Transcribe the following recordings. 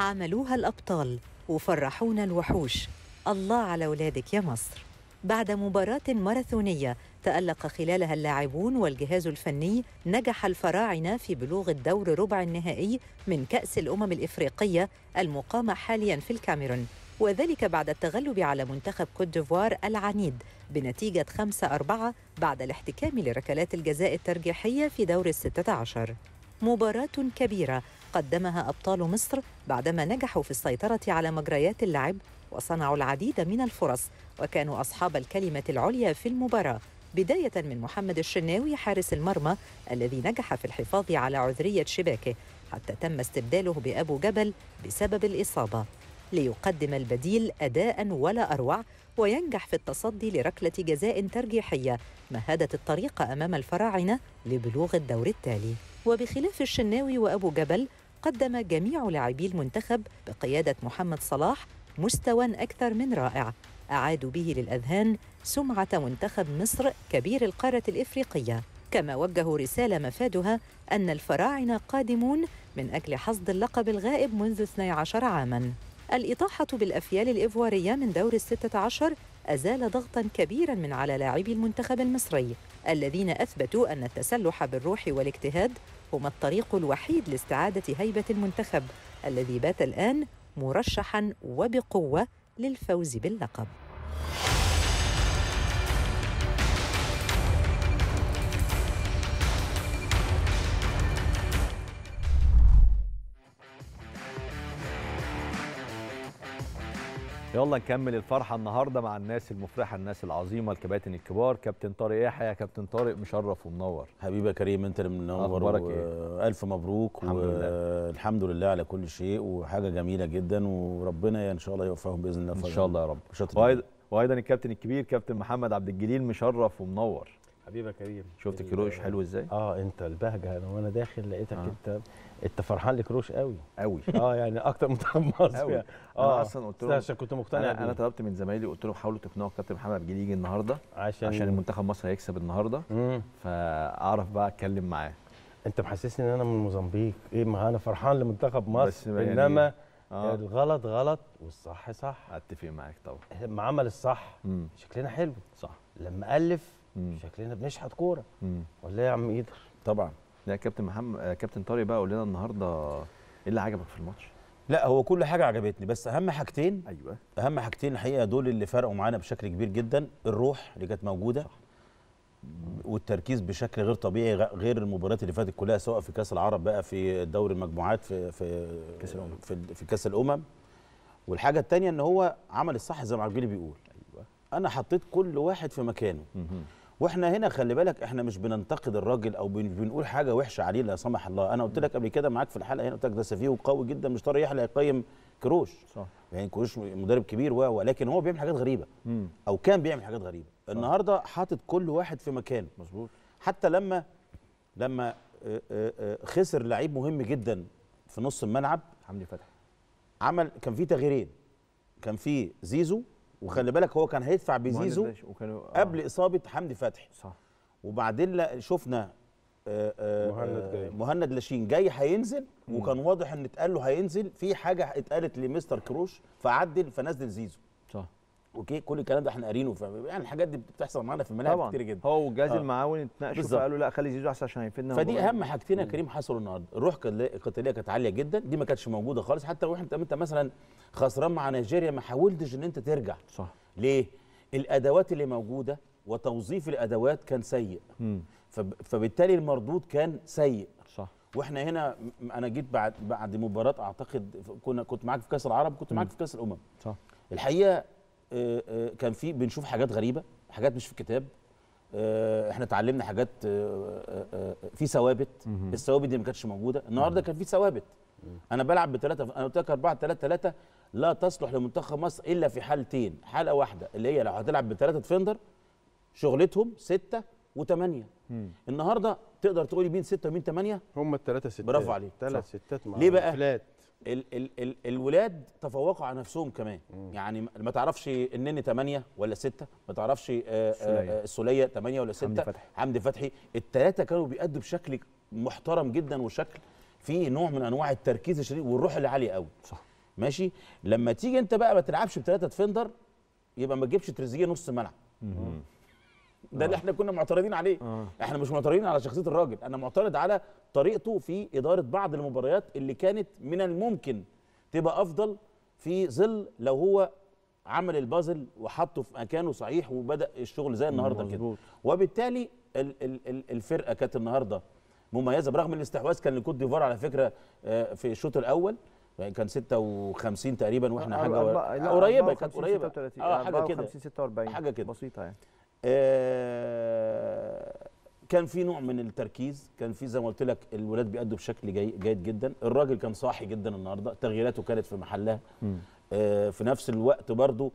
عملوها الأبطال وفرحونا الوحوش الله على ولادك يا مصر بعد مباراة ماراثونية تألق خلالها اللاعبون والجهاز الفني نجح الفراعنة في بلوغ الدور ربع النهائي من كأس الأمم الإفريقية المقامة حالياً في الكاميرون وذلك بعد التغلب على منتخب كوت ديفوار العنيد بنتيجة 5-4 بعد الاحتكام لركلات الجزاء الترجيحية في دور الستة عشر مباراة كبيرة قدمها أبطال مصر بعدما نجحوا في السيطرة على مجريات اللعب وصنعوا العديد من الفرص وكانوا أصحاب الكلمة العليا في المباراة بداية من محمد الشناوي حارس المرمى الذي نجح في الحفاظ على عذرية شباكه حتى تم استبداله بأبو جبل بسبب الإصابة ليقدم البديل أداء ولا أروع وينجح في التصدي لركلة جزاء ترجيحية مهدت الطريق أمام الفراعنة لبلوغ الدور التالي وبخلاف الشناوي وأبو جبل قدم جميع لاعبي المنتخب بقيادة محمد صلاح مستوى أكثر من رائع أعادوا به للأذهان سمعة منتخب مصر كبير القارة الإفريقية كما وجهوا رسالة مفادها أن الفراعنة قادمون من أجل حصد اللقب الغائب منذ 12 عاماً الإطاحة بالأفيال الإيفوارية من دور الستة عشر أزال ضغطاً كبيراً من على لاعبي المنتخب المصري الذين أثبتوا أن التسلح بالروح والاجتهاد هما الطريق الوحيد لاستعادة هيبة المنتخب الذي بات الآن مرشحاً وبقوة للفوز باللقب يلا نكمل الفرحه النهارده مع الناس المفرحه الناس العظيمه الكباتن الكبار كابتن طارق يحيى يا كابتن طارق مشرف ومنور حبيبي يا كريم انت اللي منور أخبارك إيه؟ والف مبروك الحمد لله. والحمد لله على كل شيء وحاجه جميله جدا وربنا ان شاء الله يوفقهم باذن الله ان في شاء الله يا رب شاطر وايضا وايضا الكابتن الكبير كابتن محمد عبد الجليل مشرف ومنور حبيبي يا كريم شفت ال- الكروش حلو ازاي اه انت البهجه انا وانا داخل لقيتك آه. انت انت فرحان لكروش قوي قوي اه يعني اكتر من منتخب مصر أوي. يعني. انا اصلا قلت بس لهم عشان كنت مقتنع انا انا بيه. طلبت من زمايلي قلت لهم حاولوا تقنعوا الكابتن محمد عبد الجليل يجي النهارده عشان عشان المنتخب مصر هيكسب النهارده مم. فاعرف بقى اتكلم معاه انت محسسني ان انا من موزمبيق ايه ما انا فرحان لمنتخب مصر بس يعني- انما اه الغلط غلط والصح صح اتفق معاك طبعا لما عمل الصح امم شكلنا حلو صح لما الف مم. شكلنا بنشحت كوره امم ولا إيه يا عم ايدر طبعا لا يا كابتن محمد آه، كابتن طارق بقى قول لنا النهارده ايه اللي عجبك في الماتش لا هو كل حاجه عجبتني بس اهم حاجتين ايوه اهم حاجتين الحقيقه دول اللي فرقوا معانا بشكل كبير جدا الروح اللي كانت موجوده صح. والتركيز بشكل غير طبيعي غ- غير المباريات اللي فاتت كلها سواء في كاس العرب بقى في دوري المجموعات في في كأس الأمم. في, في كاس الامم والحاجه الثانيه ان هو عمل الصح زي ما عبد الجليل بيقول ايوه انا حطيت كل واحد في مكانه مهم. واحنا هنا خلي بالك احنا مش بننتقد الراجل او بن- بنقول حاجه وحشه عليه لا سمح الله انا قلت لك قبل كده معاك في الحلقه هنا قلت لك ده سفيه قوي جدا مش طارق يحيى هيقيم كروش صح يعني كروش مدرب كبير و ولكن هو بيعمل حاجات غريبه امم او كان بيعمل حاجات غريبه النهارده حاطط كل واحد في مكانه مظبوط حتى لما لما آه، آه، آه، خسر لعيب مهم جدا في نص الملعب حمدي فتحي عمل كان في تغييرين كان في زيزو وخلي بالك هو كان هيدفع بزيزو مهند داش- وكانوا آه. قبل اصابه حمدي فتحي صح وبعدين لا شفنا آه، آه، مهند آه، جاي. مهند لاشين جاي هينزل وكان واضح ان اتقال له هينزل في حاجه اتقالت لمستر كروش فعدل فنزل زيزو صح اوكي كل الكلام ده احنا قارينه ف- يعني الحاجات دي بتحصل معانا في الملاعب طبعا كتير جدا هو والجهاز آه. المعاون اتناقشوا بالظبط. فقالوا لا خلي زيزو احسن عشان هيفيدنا فدي المباراة. اهم حاجتين يا كريم حصلوا النهارده الروح كان- القتاليه كانت عاليه جدا دي ما كانتش موجوده خالص حتى لو انت انت مثلا خسران مع نيجيريا ما حاولتش ان انت ترجع صح ليه الادوات اللي موجوده وتوظيف الادوات كان سيء امم فب- فبالتالي المردود كان سيء صح واحنا هنا م- انا جيت بعد بعد مباراه اعتقد ف- كنا كنت معاك في كاس العرب كنت معاك في كاس الامم صح الحقيقه آه، آه، كان في بنشوف حاجات غريبه حاجات مش في الكتاب آه، احنا اتعلمنا حاجات آه، آه، آه، في ثوابت الثوابت دي ما كانتش موجوده النهارده كان في ثوابت انا بلعب بثلاثه انا قلت لك 4 3 3 لا تصلح لمنتخب مصر الا في حالتين حاله واحده اللي هي لو هتلعب بثلاثه ديفندر شغلتهم ستة وثمانية النهارده تقدر تقولي مين ستة ومين ثمانية هم الثلاثه ستات برافو عليك. ثلاث صح. ستات مع ليه بقى؟ فلات ال ال ال الولاد تفوقوا على نفسهم كمان يعني ما- ما تعرفش انني 8 ولا 6 ما تعرفش آه، آه، السولية. آه، السوليه 8 ولا 6 حمدي فتحي. حمدي فتحي الثلاثه كانوا بيأدوا بشكل محترم جدا وشكل فيه نوع من انواع التركيز الشديد والروح اللي عاليه قوي صح ماشي لما تيجي انت بقى ما تلعبش بثلاثه ديفندر يبقى ما تجيبش تريزيجيه نص ملعب ده اللي احنا كنا معترضين عليه آه. احنا مش معترضين على شخصيه الراجل انا معترض على طريقته في اداره بعض المباريات اللي كانت من الممكن تبقى افضل في ظل لو هو عمل البازل وحطه في مكانه صحيح وبدا الشغل زي النهارده كده مظبوط. وبالتالي ال ال ال الفرقه كانت النهارده مميزه برغم الاستحواذ كان لكوت ديفوار على فكره آه، في الشوط الاول يعني كان 56 تقريبا واحنا حاجه أربعة- لا، قريبه كانت 54 قريبه 36 اه حاجه كده 54 46 حاجة كده. بسيطه يعني آه، كان في نوع من التركيز كان في زي ما قلت لك الولاد بيأدوا بشكل جي جيد جدا الراجل كان صاحي جدا النهارده تغييراته كانت في محلها آه، في نفس الوقت برضو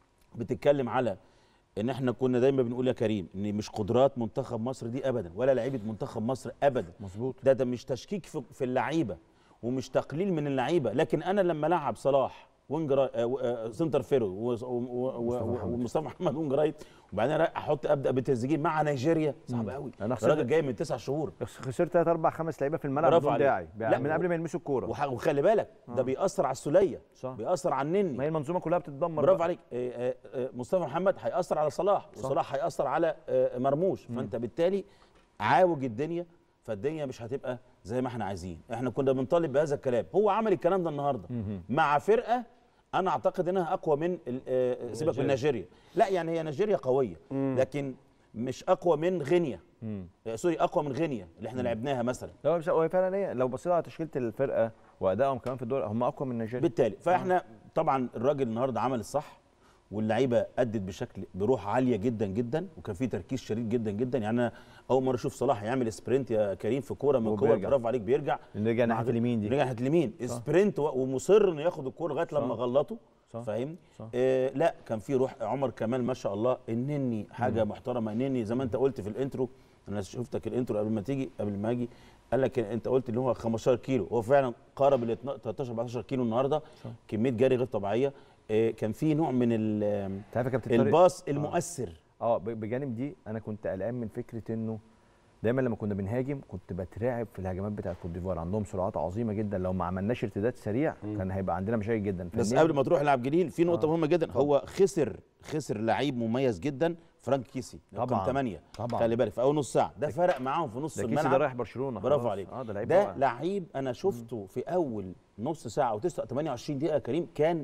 بتتكلم على ان احنا كنا دايما بنقول يا كريم ان مش قدرات منتخب مصر دي ابدا ولا لعيبه منتخب مصر ابدا مظبوط ده ده مش تشكيك في, في اللعيبه ومش تقليل من اللعيبه لكن انا لما لعب صلاح وينج را- آه، آه، سنتر فيرو و- و- و- و- ومصطفى محمد وينج رايت وبعدين احط ابدا بتريزيجيه مع نيجيريا صعب قوي أنا خسرت- الراجل جاي من تسع شهور خسرت ثلاث اربع خمس لعيبه في الملعب برافو بدون عليك. داعي لا، من و- قبل ما يلمسوا الكوره وح- وخلي بالك ده بيأثر على السوليه صح. بيأثر على النني ما هي المنظومه كلها بتتدمر برافو بقى. عليك آه، آه، آه، مصطفى محمد هيأثر على صلاح وصلاح هيأثر على آه، مرموش فانت بالتالي عاوج الدنيا فالدنيا مش هتبقى زي ما احنا عايزين احنا كنا بنطالب بهذا الكلام هو عمل الكلام ده النهارده مع فرقه انا اعتقد انها اقوى من ال- آه، سيبك من نيجيريا لا يعني هي نيجيريا قويه لكن مش اقوى من غينيا آه، سوري اقوى من غينيا اللي احنا لعبناها مثلا لا مش هو فعلا هي لو بصينا على تشكيله الفرقه وادائهم كمان في الدوري هم اقوى من نيجيريا بالتالي فاحنا طبعا الراجل النهارده عمل الصح واللعيبه ادت بشكل بروح عاليه جدا جدا وكان في تركيز شديد جدا جدا يعني انا اول مره اشوف صلاح يعمل سبرنت يا كريم في كوره من الكور وبيرجع. برافو عليك بيرجع اللي رجع ناحيه مع- اليمين دي رجع ناحيه اليمين سبرنت و- ومصر انه ياخد الكوره لغايه لما صح. غلطه صح. فاهمني صح. آه لا كان في روح عمر كمال ما شاء الله النني حاجه محترمه النني زي ما انت قلت في الانترو انا شفتك الانترو قبل ما تيجي قبل ما اجي قال لك انت قلت ان هو 15 كيلو هو فعلا قارب ال 13 14 كيلو النهارده كميه جري غير طبيعيه آه كان في نوع من ال- انت عارف يا كابتن طارق الباص المؤثر اه ب- بجانب دي انا كنت قلقان من فكره انه دايما لما كنا بنهاجم كنت بترعب في الهجمات بتاعت كوت ديفوار عندهم سرعات عظيمه جدا لو ما عملناش ارتداد سريع كان هيبقى عندنا مشاكل جدا بس فنياً قبل ما تروح لعب جليل في نقطه آه. مهمه جدا هو خسر خسر لعيب مميز جدا فرانك كيسي طبعاً. رقم 8 طبعاً. خلي بالك في اول نص ساعه ده فرق معاهم في نص ده كيسي ده الملعب رايح برشلونه برافو خلاص. عليك اه ده لعيب ده رائع. لعيب انا شفته في اول نص ساعه و 28 دقيقه يا كريم كان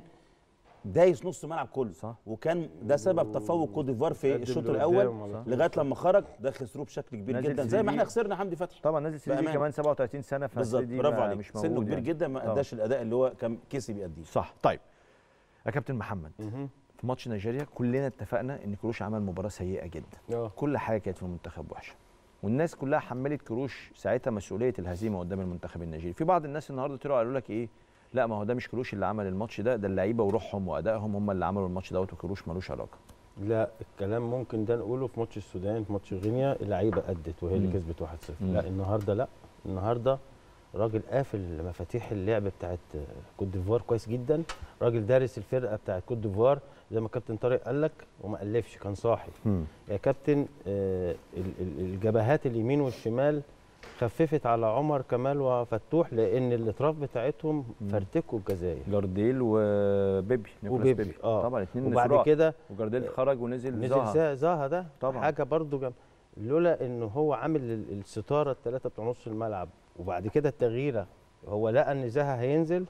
دايس نص ملعب كله صح. وكان ده سبب تفوق كوت ديفوار في قدم الشوط لقدام الاول على طول. لغايه لما خرج ده خسروه بشكل كبير نازل جدا زي سيدي. ما احنا خسرنا حمدي فتحي طبعا نازل سيدي بأمانة. كمان 37 سنه بالظبط فسيدي برافو ما- عليك مش سنه موجود كبير يعني. جدا ما طبعاً. اداش الاداء اللي هو كان كيسي بيأديه صح طيب يا كابتن محمد في ماتش نيجيريا كلنا اتفقنا ان كروش عمل مباراه سيئه جدا اه كل حاجه كانت في المنتخب وحشه والناس كلها حملت كروش ساعتها مسؤوليه الهزيمه قدام المنتخب النيجيري في بعض الناس النهارده طلعوا قالوا لك ايه لا ما هو ده مش كروش اللي عمل الماتش ده ده اللعيبه وروحهم وادائهم هم اللي عملوا الماتش دوت وكروش ملوش علاقه لا الكلام ممكن ده نقوله في ماتش السودان في ماتش غينيا اللعيبه ادت وهي اللي مم. كسبت 1-0 مم. لا النهارده لا النهارده راجل قافل مفاتيح اللعب بتاعت كوت ديفوار كويس جدا راجل دارس الفرقه بتاعت كوت ديفوار زي ما كابتن طارق قال لك وما الفش كان صاحي يا كابتن آه ال- ال- الجبهات اليمين والشمال خففت على عمر كمال وفتوح لان الاطراف بتاعتهم فرتكوا الجزائر جارديل وبيبي نيكولاس وبيبي، بيبي آه. طبعا اثنين وبعد كده وجارديل خرج ونزل نزل زها. زها, زها ده طبعاً. طبعا حاجه برضو جم... لولا ان هو عامل ال- الستاره الثلاثه بتوع نص الملعب وبعد كده التغييره هو لقى ان زها هينزل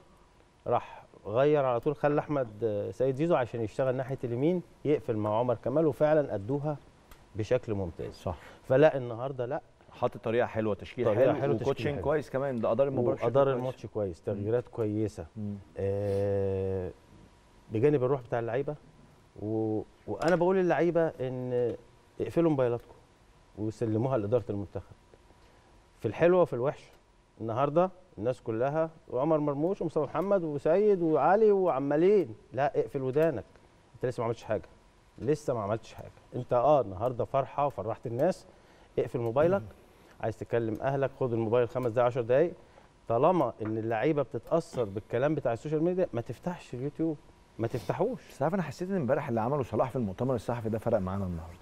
راح غير على طول خلى احمد آه، سيد زيزو عشان يشتغل ناحيه اليمين يقفل مع عمر كمال وفعلا ادوها بشكل ممتاز صح فلا النهارده لا حاطط طريقه حلوه تشكيل طريقة حلو حلوة، تشكيل وكوتشنج حلو. كويس كمان ده ادار المباراه بشكل وادار كويس. الماتش كويس تغييرات كويسه مم. آه، بجانب الروح بتاع اللعيبه و... وانا بقول للعيبه ان اقفلوا موبايلاتكم وسلموها لاداره المنتخب في الحلوه وفي الوحشه النهارده الناس كلها وعمر مرموش ومصطفى محمد وسيد وعلي وعمالين لا اقفل ودانك انت لسه ما عملتش حاجه لسه ما عملتش حاجه انت اه النهارده فرحه وفرحت الناس اقفل موبايلك عايز تكلم اهلك خد الموبايل خمس دقايق 10 دقايق طالما ان اللعيبه بتتاثر بالكلام بتاع السوشيال ميديا ما تفتحش اليوتيوب ما تفتحوش بس عارف انا حسيت ان امبارح اللي عمله صلاح في المؤتمر الصحفي ده فرق معانا النهارده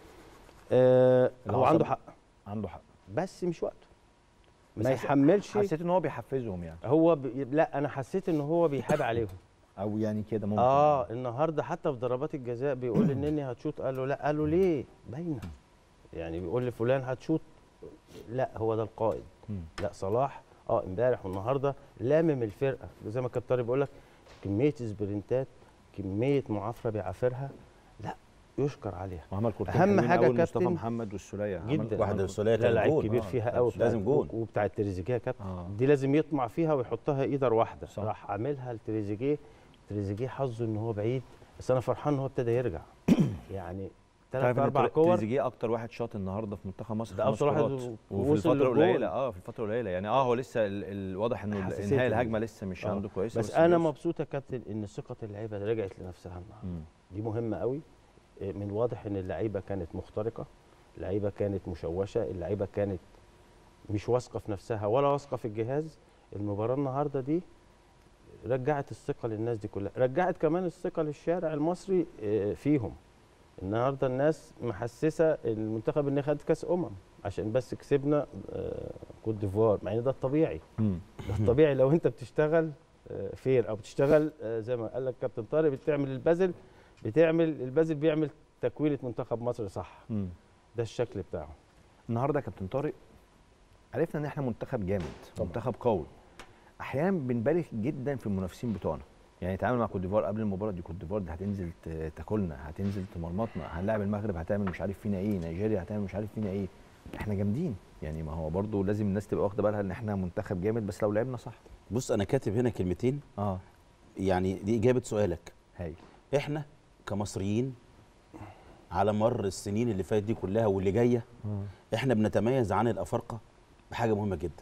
آه اللي هو حصل. عنده حق عنده حق بس مش وقته بس ما حس- يحملش حسيت ان هو بيحفزهم يعني هو ب... لا انا حسيت ان هو بيحاب عليهم او يعني كده ممكن اه النهارده حتى في ضربات الجزاء بيقول النني هتشوط قال له لا قال له ليه باينه يعني بيقول لفلان هتشوط لا هو ده القائد مم. لا صلاح اه امبارح والنهارده لامم الفرقه زي ما كابتن طارق بيقول لك كميه سبرنتات كميه معافره بيعافرها لا يشكر عليها وعمل كورتين أهم حلوين حاجة أوي لمصطفى كابتن محمد والسوليه عمل جدا واحدة السولية لا كانت لعيب جول. كبير آه، فيها لا، قوي لازم جول. وبتاع تريزيجيه يا كابتن آه. دي لازم يطمع فيها ويحطها ايدر واحده صح. راح عاملها لتريزيجيه تريزيجيه حظه ان هو بعيد بس انا فرحان ان هو ابتدى يرجع يعني ثلاث تعرف إن اربع تر- كور تريزيجيه اكتر واحد شاط النهارده في منتخب مصر ده خمس أوصل واحد كرات. و- وفي ووصل الفتره للجول. القليله اه في الفتره القليله يعني اه هو لسه ال- ال- واضح انه حساسية انهاء ال- الهجمه لسه مش آه. عنده كويسه بس انا بيوصل. مبسوط يا كابتن ان ثقه اللعيبه رجعت لنفسها النهارده مم. دي مهمه قوي إيه، من واضح ان اللعيبه كانت مخترقه اللعيبه كانت مشوشه اللعيبه كانت مش واثقه في نفسها ولا واثقه في الجهاز المباراه النهارده دي رجعت الثقه للناس دي كلها رجعت كمان الثقه للشارع المصري آه، فيهم النهارده الناس محسسه المنتخب ان خد كاس امم عشان بس كسبنا آه، كوت ديفوار مع ان ده الطبيعي مم. ده الطبيعي لو انت بتشتغل آه، فير او بتشتغل آه، زي ما قال لك كابتن طارق بتعمل البازل بتعمل البازل بيعمل تكوينه منتخب مصر صح مم. ده الشكل بتاعه النهارده يا كابتن طارق عرفنا ان احنا منتخب جامد طبعا. منتخب قوي احيانا بنبالغ جدا في المنافسين بتوعنا يعني تعامل مع كوت ديفوار قبل المباراه دي كوت ديفوار دي هتنزل ت- تاكلنا هتنزل تمرمطنا هنلاعب المغرب هتعمل مش عارف فينا ايه نيجيريا هتعمل مش عارف فينا ايه احنا جامدين يعني ما هو برضو لازم الناس تبقى واخده بالها ان احنا منتخب جامد بس لو لعبنا صح بص انا كاتب هنا كلمتين اه يعني دي اجابه سؤالك هاي احنا كمصريين على مر السنين اللي فاتت دي كلها واللي جايه احنا بنتميز عن الافارقه بحاجه مهمه جدا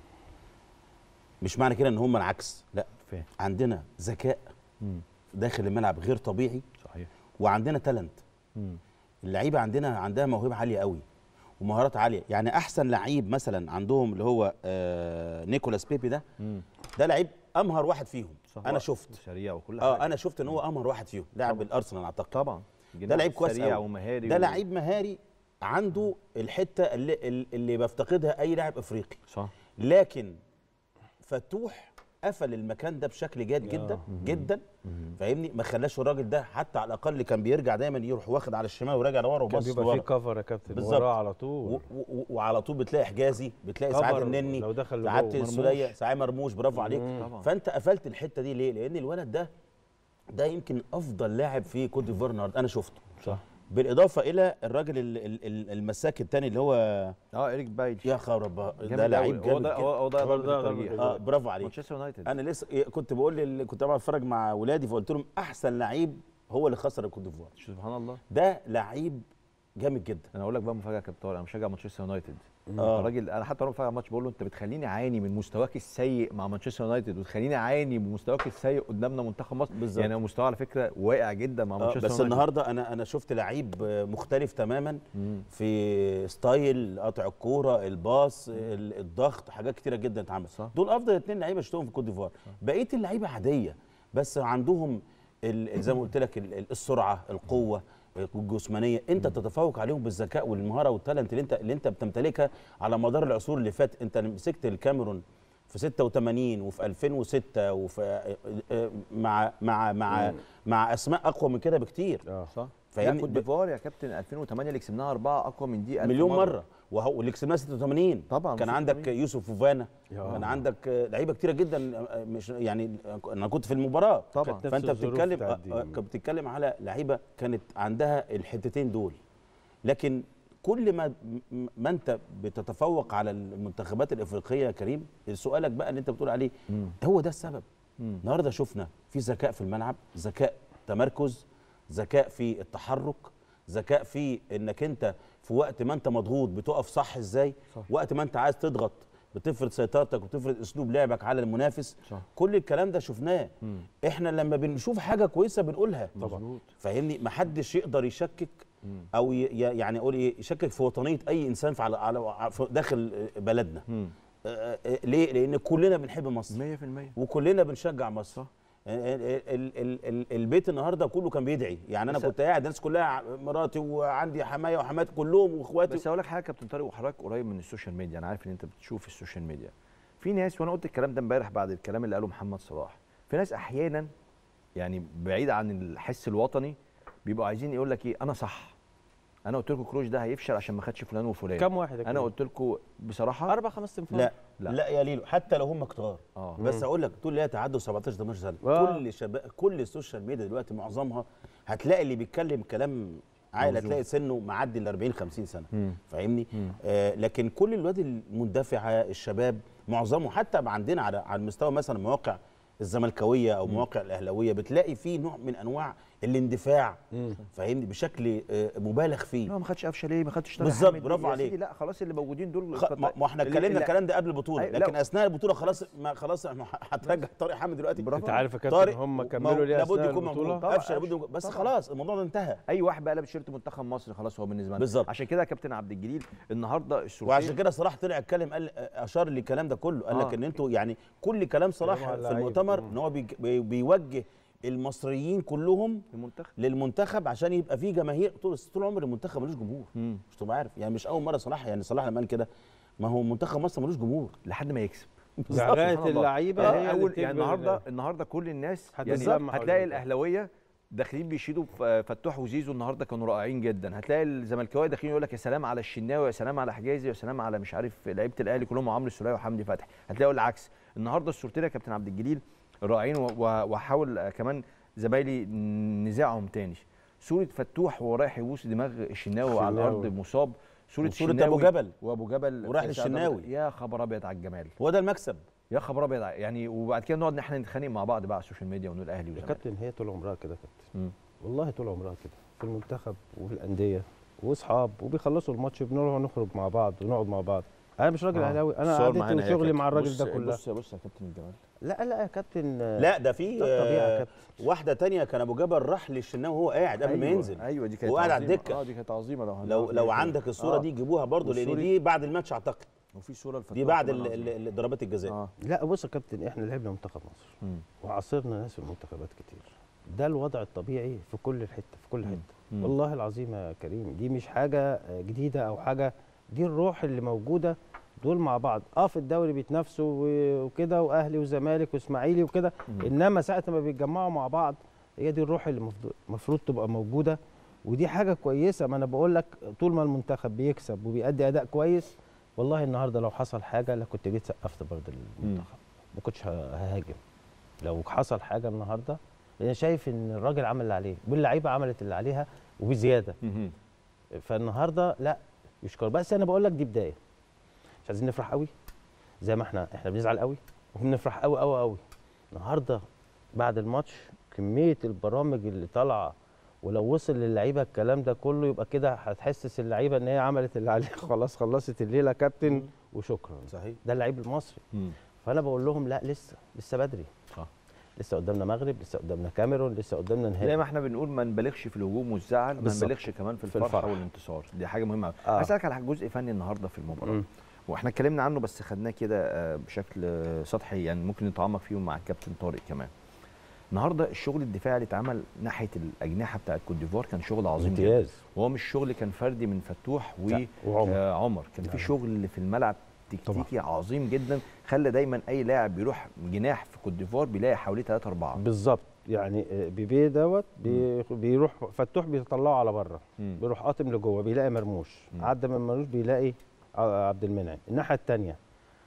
مش معنى كده ان هم العكس لا فاهم عندنا ذكاء مم. داخل الملعب غير طبيعي صحيح وعندنا تالنت مم. اللعيبه عندنا عندها موهبه عاليه قوي ومهارات عاليه يعني احسن لعيب مثلا عندهم اللي هو آه نيكولاس بيبي ده مم. ده لعيب امهر واحد فيهم صح. انا شفت سريع وكل اه حاجه انا شفت ان هو امهر واحد فيهم لاعب الارسنال اعتقد طبعا ده لعيب كويس سريع قوي. ومهاري ده و- لعيب مهاري عنده الحته اللي, اللي بفتقدها اي لاعب افريقي صح لكن فتوح قفل المكان ده بشكل جاد جدا جدا فاهمني ما خلاش الراجل ده حتى على الاقل كان بيرجع دايما يروح واخد على الشمال وراجع لورا كان وبص بيبقى لورا فيه كفر يا كابتن بالظبط. وراه على و- طول و- و- وعلى طول بتلاقي حجازي بتلاقي ساعات كفر النني لو دخل ساعات لجوه. السوليه مرموش. ساعات مرموش برافو عليك طبعا. فانت قفلت الحته دي ليه؟ لان الولد ده ده يمكن افضل لاعب في كوت ديفوار النهارده انا شفته صح بالاضافه الى الراجل ال- ال- ال- المساك الثاني اللي هو اه ايريك بايل يا خرب ده جامد لعيب أوي. هو جامد ده هو جدا. هو ده هو ضربه ده ضربة الترجيح اه برافو عليك مانشستر يونايتد انا لسه إيه، كنت بقول لل- كنت طبعا بتفرج مع ولادي فقلت لهم احسن لعيب هو اللي خسر الكوت ديفوار سبحان الله ده لعيب جامد جدا انا اقول لك بقى مفاجاه يا كابتن طارق انا مشجع مانشستر يونايتد آه. الراجل انا حتى وانا بتفرج على الماتش بقول له انت بتخليني اعاني من مستواك السيء مع مانشستر يونايتد وتخليني اعاني من مستواك السيء قدامنا منتخب مصر بالظبط. يعني هو مستواه على فكره واقع جدا مع آه مانشستر بس يونايتد النهارده انا انا شفت لعيب آه، مختلف تماما في ستايل قطع الكوره الباص ال- الضغط حاجات كتيره جدا اتعملت صح. دول افضل اثنين لعيبه شفتهم في كوت ديفوار بقيه اللعيبه عاديه بس عندهم ال- زي ما قلت لك ال- ال- السرعه القوه الجسمانيه انت تتفوق عليهم بالذكاء والمهاره والتالنت اللي انت اللي انت بتمتلكها على مدار العصور اللي فات انت مسكت الكاميرون في 86 وفي 2006 وفي آه، آه، مع مع مع مع اسماء اقوى من كده بكتير اه صح فاهمني؟ لا كوت ب- ديفوار يا كابتن 2008 اللي كسبناها اربعه اقوى من دي ألف مليون مره وهو واللي كسبناه 86 طبعاً، كان 86. عندك يوسف فوفانا يا. كان عندك آه، لعيبه كتيره جدا آه، مش يعني آه، انا كنت في المباراه طبعا كانت فانت نفس الظروف بتتكلم بتاعت آه، دي. آه، كنت بتتكلم على لعيبه كانت عندها الحتتين دول لكن كل ما م- ما انت بتتفوق على المنتخبات الافريقيه يا كريم سؤالك بقى اللي انت بتقول عليه مم. هو ده السبب مم. النهارده شفنا في ذكاء في الملعب ذكاء تمركز ذكاء في التحرك ذكاء في انك انت في وقت ما انت مضغوط بتقف صح ازاي صح. وقت ما انت عايز تضغط بتفرض سيطرتك وتفرض اسلوب لعبك على المنافس صح. كل الكلام ده شفناه مم. احنا لما بنشوف حاجه كويسه بنقولها مظبوط فاهمني محدش يقدر يشكك او ي- ي- يعني اقول ايه يشكك في وطنيه اي انسان في على على في داخل بلدنا مم. آه، آه، ليه لان كلنا بنحب مصر 100% وكلنا بنشجع مصر ال ال ال ال البيت النهارده كله كان بيدعي يعني انا بس- كنت قاعد الناس كلها ع- مراتي وعندي حمايه وحماتي كلهم واخواتي بس اقول لك حاجه يا كابتن طارق وحضرتك قريب من السوشيال ميديا انا عارف ان انت بتشوف السوشيال ميديا في ناس وانا قلت الكلام ده امبارح بعد الكلام اللي قاله محمد صلاح في ناس احيانا يعني بعيد عن الحس الوطني بيبقوا عايزين يقول لك ايه انا صح انا قلت لكم كروش ده هيفشل عشان ما خدش فلان وفلان كم واحد يا انا كريم؟ قلت لكم بصراحه اربع خمس تنفار لا لا. لا, لا يا ليلو حتى لو هم كتار اه بس اقول لك طول لا تعدوا 17 18 سنه آه. كل شباب كل السوشيال ميديا دلوقتي معظمها هتلاقي اللي بيتكلم كلام عاقل موزون. هتلاقي سنه معدي ال 40 50 سنه مم. فاهمني مم. آه لكن كل الواد المندفعه الشباب معظمه حتى عندنا على على المستوى مثلا مواقع الزملكاويه او مواقع الاهلاويه بتلاقي فيه نوع من انواع الاندفاع فاهمني بشكل آه مبالغ فيه لا ما خدش قفشه ليه ما خدش طارق بالظبط، حامد برافو يا عليك. سيدي لا خلاص اللي موجودين دول خ... ما ما احنا اللي- اتكلمنا اللي- الكلام ده قبل البطوله أي- لا. لكن اثناء البطوله خلاص ما خلاص احنا هترجع طارق حامد دلوقتي برافو. انت عارف يا كابتن طارق هم ما كملوا هو ليه لابد اثناء يكون البطوله موجود طبعاً. قفشه لابد يكون- بس طبعاً. خلاص الموضوع ده انتهى اي واحد بقى لابس شيرت منتخب مصر خلاص هو بالنسبه لنا بالظبط. عشان كده يا كابتن عبد الجليل النهارده الصورتين وعشان كده صلاح طلع اتكلم قال اشار للكلام ده كله قال لك آه. ان انتوا يعني كل كلام صلاح كلام على في اللعيبة. المؤتمر مم. ان هو بيج- بي- بيوجه المصريين كلهم المنتخب للمنتخب عشان يبقى فيه جماهير طول طول عمر المنتخب ملوش جمهور مم. مش تبقى عارف يعني مش اول مره صلاح يعني صلاح لما قال كده ما هو منتخب مصر ملوش جمهور لحد ما يكسب لغايه سبحان الله. اللعيبه يعني هي اللي اول يعني بتجبر النهارده ال- النهارده كل الناس حد يعني يسمع هتلاقي حوالين الاهلاويه داخلين بيشيدوا ف- فتوح وزيزو النهارده كانوا رائعين جدا هتلاقي الزملكاويه داخلين يقول لك يا سلام على الشناوي يا سلام على حجازي يا سلام على مش عارف لعيبه الاهلي كلهم عمرو السوليه وحمدي فتحي هتلاقوا العكس النهارده الصورتين يا كابتن عبد الجليل رائعين و- و- واحاول آه، كمان زمايلي نزاعهم تاني صوره فتوح وهو رايح يبوس دماغ الشناوي على الشناوي. الارض مصاب صوره وصورة الشناوي أبو جبل. وابو جبل وراح في ساعة للشناوي. يا خبر ابيض على الجمال هو ده المكسب يا خبر ابيض يعني وبعد كده نقعد احنا نتخانق مع بعض بقى على السوشيال ميديا ونقول اهلي يا وزمالك كابتن هي طول عمرها كده يا كابتن مم. والله طول عمرها كده في المنتخب وفي الانديه واصحاب وبيخلصوا الماتش بنروح نخرج مع بعض ونقعد مع بعض انا مش راجل آه. اهلاوي انا الصور قعدتي معانا هي وشغلي كابتن. مع الراجل بص ده كلها بص بص يا كابتن الجمال لا لا يا كابتن لا ده في ده الطبيعي يا آه، كابتن. واحده تانية كان ابو جبل راح للشناوي وهو قاعد قبل ما أيوة، ينزل ايوه دي كانت وقاعد على عظيمة. الدكة. اه دي كانت عظيمه لو لو هنعرف لو نعمل عندك كده. الصوره آه. دي جيبوها برضو لان والصورة دي بعد الماتش اعتقد وفي صوره لفتوح دي بعد كمان ال- عظيمة. ال- ال- ضربات الجزاء اه لا بص يا كابتن احنا لعبنا منتخب مصر مم. وعاصرنا ناس في المنتخبات كتير ده الوضع الطبيعي في كل الحته في كل مم. حته مم. والله العظيم يا كريم دي مش حاجه جديده او حاجه دي الروح اللي موجوده دول مع بعض اه في الدوري بيتنافسوا و- وكده واهلي وزمالك واسماعيلي وكده مم. انما ساعه ما بيتجمعوا مع بعض هي دي الروح اللي المفروض تبقى موجوده ودي حاجه كويسه ما انا بقول لك طول ما المنتخب بيكسب وبيأدي اداء كويس والله النهارده لو حصل حاجه لا كنت جيت سقفت برضه المنتخب ما كنتش ه- ههاجم لو حصل حاجه النهارده انا شايف ان الراجل عمل اللي عليه واللعيبه عملت اللي عليها وبزياده مم. فالنهارده لا يشكر بس انا بقول لك دي بدايه مش عايزين نفرح قوي زي ما احنا احنا بنزعل قوي وبنفرح قوي قوي قوي النهارده بعد الماتش كميه البرامج اللي طالعه ولو وصل للعيبه الكلام ده كله يبقى كده هتحسس اللعيبه ان هي عملت اللي عليها خلاص خلصت الليله كابتن وشكرا صحيح ده اللعيب المصري مم. فانا بقول لهم لا لسه لسه بدري صح. لسه قدامنا مغرب لسه قدامنا كاميرون لسه قدامنا زي نهائي ما احنا بنقول ما نبالغش في الهجوم والزعل ما بالظبط. نبالغش كمان في في الفرحه الفرح. والانتصار دي حاجه مهمه قوي آه. عايز اسالك على جزء فني النهارده في المباراه مم. واحنا اتكلمنا عنه بس خدناه كده آه، بشكل آه، سطحي يعني ممكن نتعمق فيه مع الكابتن طارق كمان النهارده الشغل الدفاعي اللي اتعمل ناحيه الاجنحه بتاعت كوت ديفوار كان شغل عظيم جدا امتياز وهو مش شغل كان فردي من فتوح لا، وعمر. وعمر كان في لا. شغل في الملعب تكتيكي عظيم جدا خلى دايما اي لاعب بيروح جناح في كوت ديفوار بيلاقي حواليه 3 4 بالظبط يعني آه، بيبي دوت بي بيروح فتوح بيطلعه على بره مم. بيروح قاطم لجوه بيلاقي مرموش مم. عدى من مرموش بيلاقي ع- عبد المنعم الناحيه الثانيه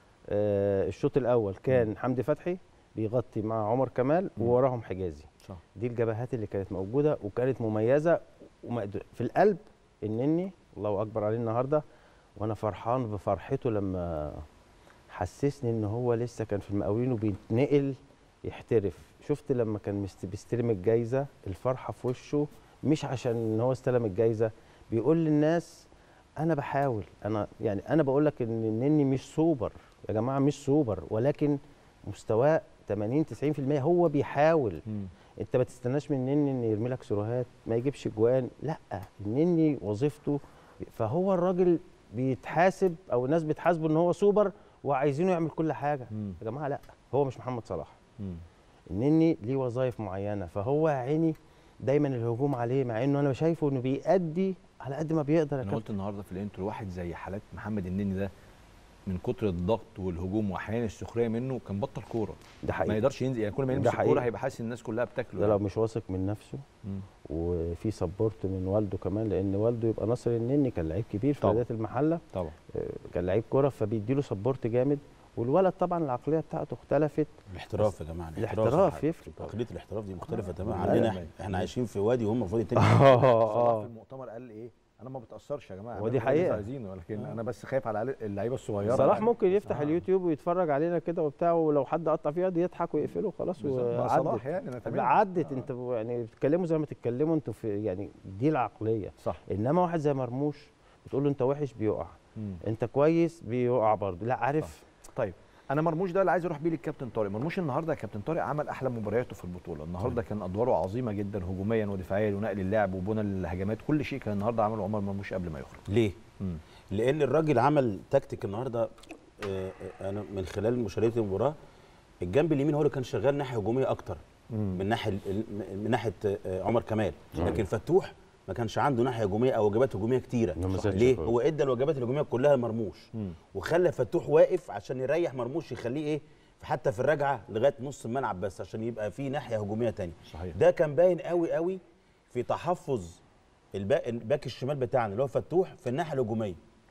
الشوط الاول كان حمدي فتحي بيغطي مع عمر كمال مم. ووراهم حجازي صح دي الجبهات اللي كانت موجوده وكانت مميزه ومقدر في القلب النني الله اكبر عليه النهارده وانا فرحان بفرحته لما حسسني ان هو لسه كان في المقاولين وبيتنقل يحترف شفت لما كان مست- بيستلم الجايزه الفرحه في وشه مش عشان ان هو استلم الجايزه بيقول للناس انا بحاول انا يعني انا بقول لك ان النني مش سوبر يا جماعه مش سوبر ولكن مستواه 80 90% هو بيحاول مم. انت ما تستناش من النني ان يرمي لك سيروهات ما يجيبش جوان لا النني وظيفته فهو الراجل بيتحاسب او الناس بتحاسبه ان هو سوبر وعايزينه يعمل كل حاجه مم. يا جماعه لا هو مش محمد صلاح مم. النني ليه وظائف معينه فهو يا عيني دايما الهجوم عليه مع انه انا شايفه انه بيأدي على قد ما بيقدر يا انا كابتن قلت النهارده في الانترو واحد زي حالات محمد النني ده من كتر الضغط والهجوم واحيانا السخريه منه كان بطل كوره ده ما حقيقي يقدرش ينزل يعني كل ما ده يلمس حقيقي. الكوره هيبقى حاسس الناس كلها بتاكله ده لو يعني. مش واثق من نفسه مم. وفي سبورت من والده كمان لان والده يبقى ناصر النني كان لعيب كبير في طبعا. بدايه المحله طبعا آه، كان لعيب كوره فبيديله سبورت جامد والولد طبعا العقليه بتاعته اختلفت الاحتراف يا جماعه الاحتراف يا يفرق. عقليه الاحتراف دي مختلفه تماما لا، عندنا لا، احنا لا. احنا عايشين في وادي وهم في وادي تاني صلاح اه في المؤتمر قال ايه انا ما بتاثرش يا جماعه ودي اعملوا اللي حقيقة. انتوا عايزينه ولكن انا بس خايف على اللعيبه الصغيره صلاح يعني. ممكن يفتح آه. اليوتيوب ويتفرج علينا كده وبتاع ولو حد قطع فيها دي يضحك ويقفله خلاص بالظبط. مع صلاح وعدت يعني انا طب تمام عدت آه. انت يعني بتتكلموا زي ما تتكلموا انتوا في يعني دي العقليه صح انما واحد زي مرموش بتقول له انت وحش بيقع مم. انت كويس بيقع برضه لا عارف طيب انا مرموش ده اللي عايز اروح بيه للكابتن طارق مرموش النهارده يا كابتن طارق عمل احلى مبارياته في البطوله النهارده كان ادواره عظيمه جدا هجوميا ودفاعيا ونقل اللعب وبنى الهجمات كل شيء كان النهارده عمله عمر مرموش قبل ما يخرج ليه؟ مم. لان الراجل عمل تكتيك النهارده آه، آه، انا من خلال مشاهده المباراه الجنب اليمين هو اللي كان شغال ناحيه هجوميه اكتر من ناحيه ال- من ناحيه آه، عمر كمال لكن فتوح ما كانش عنده ناحيه هجوميه او واجبات هجوميه كتيره إنه ما زادش ليه خالص. هو ادى الواجبات الهجوميه كلها لمرموش مم. وخلى فتوح واقف عشان يريح مرموش يخليه ايه حتى في الرجعه لغايه نص الملعب بس عشان يبقى في ناحيه هجوميه تانية صحيح. ده كان باين قوي قوي في تحفظ الباك, الباك الشمال بتاعنا اللي هو فتوح في الناحيه الهجوميه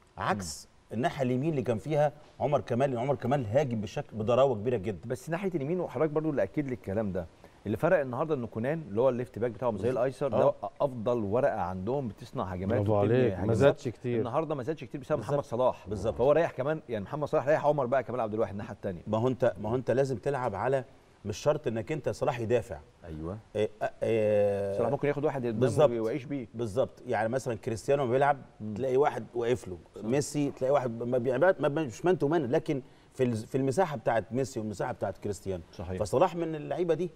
عكس الناحيه اليمين اللي كان فيها عمر كمال لان عمر كمال هاجم بشكل بضراوه كبيره جدا بس ناحيه اليمين وحضرتك برضو اللي اكد لي الكلام ده اللي فرق النهارده ان كونان اللي هو الليفت باك بتاعهم زي الايسر ده آه. افضل ورقه عندهم بتصنع هجمات برافو وبتبني عليك ما هجمات. زادش كتير النهارده ما زادش كتير بسبب بالظبط. محمد صلاح بالظبط. فهو ريح كمان يعني محمد صلاح ريح عمر بقى كمال عبد الواحد الناحيه الثانيه ما هو انت ما هو انت لازم تلعب على مش شرط انك انت صلاح يدافع ايوه إيه إيه صلاح ممكن ياخد واحد بالظبط. قدامه ويعيش بيه بالظبط يعني مثلا كريستيانو لما بيلعب تلاقي واحد واقف له ميسي تلاقي واحد ما بيعمل ما بي- مش مان تو مان لكن في ال- في المساحه بتاعت ميسي والمساحه بتاعت كريستيانو صحيح. فصلاح من اللعيبه دي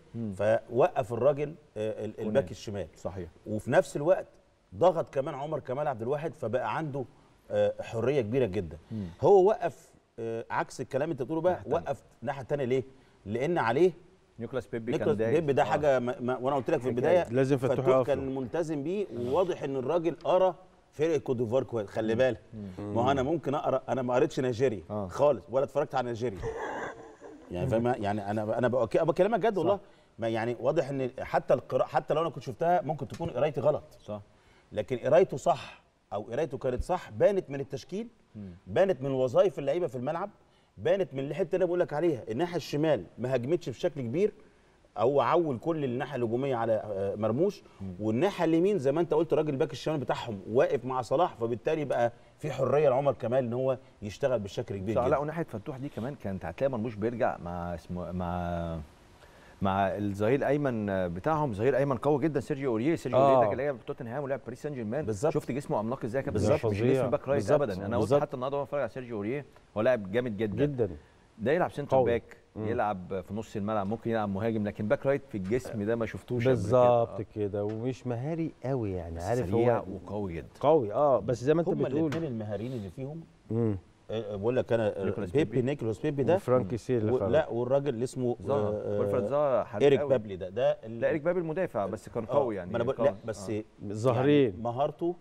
فوقف الراجل آه، ال- الباك الشمال صحيح وفي نفس الوقت ضغط كمان عمر كمال عبد الواحد فبقى عنده آه، حريه كبيره جدا هو وقف آه، عكس الكلام اللي انت بتقوله بقى وقف الناحيه الثانيه ليه لان عليه نيكولاس بيبي نيكولاس كان دايس. بيب ده آه. حاجه ما ما وانا قلت لك في البدايه لازم فتوح فتوح يقف كان له. ملتزم بيه وواضح ان الراجل قرا فرقه كوت ديفوار كويس خلي بالك ما هو انا ممكن اقرا انا ما قريتش نيجيري آه. خالص ولا اتفرجت على نيجيري يعني فاهم يعني انا انا بك- بكلمك جد والله ما يعني واضح ان حتى القراءه حتى لو انا كنت شفتها ممكن تكون قرايتي غلط صح لكن قرايته صح او قرايته كانت صح بانت من التشكيل بانت من وظائف اللعيبه في الملعب بانت من الحته اللي انا بقول لك عليها الناحيه الشمال ما هاجمتش بشكل كبير او عول كل الناحيه الهجوميه على آه، مرموش والناحيه اليمين زي ما انت قلت الراجل باك الشمال بتاعهم واقف مع صلاح فبالتالي بقى في حريه لعمر كمال ان هو يشتغل بشكل كبير صح لا جدا وناحيه فتوح دي كمان كانت هتلاقي مرموش بيرجع مع اسمه مع مع الظهير الايمن بتاعهم ظهير ايمن قوي جدا سيرجيو اوريه سيرجيو آه. اوريه ده كان لعب في توتنهام ولعب باريس سان جيرمان بالظبط. شفت جسمه عملاق ازاي يا كابتن بالظبط. مش مش فظيع. جسم باك رايت بالظبط. ابدا انا قلت بالظبط. حتى النهارده وانا بتفرج على سيرجيو اوريه هو لاعب جامد جدا جدا ده يلعب سنتر قوي. باك يلعب في نص الملعب ممكن يلعب مهاجم لكن باك رايت في الجسم ده ما شفتوش قبل كده. بالظبط آه. كده ومش مهاري قوي يعني عارف سريع هو وقوي جدا قوي اه بس زي ما انت هم بتقول الاثنين المهاريين اللي فيهم مم. آه، بقول لك انا نيكولاس بيبي بيبي. نيكولاس بيبي ده وفرانكي سي اللي و- خرج. لا والراجل اللي اسمه زها آه، ويلفرد زها حريف ايريك قوي. بابلي ده ده ال- لا ايريك بابي المدافع بس كان آه، قوي يعني ما انا بقول قوي. لا بس آه. ظاهرين يعني مهارته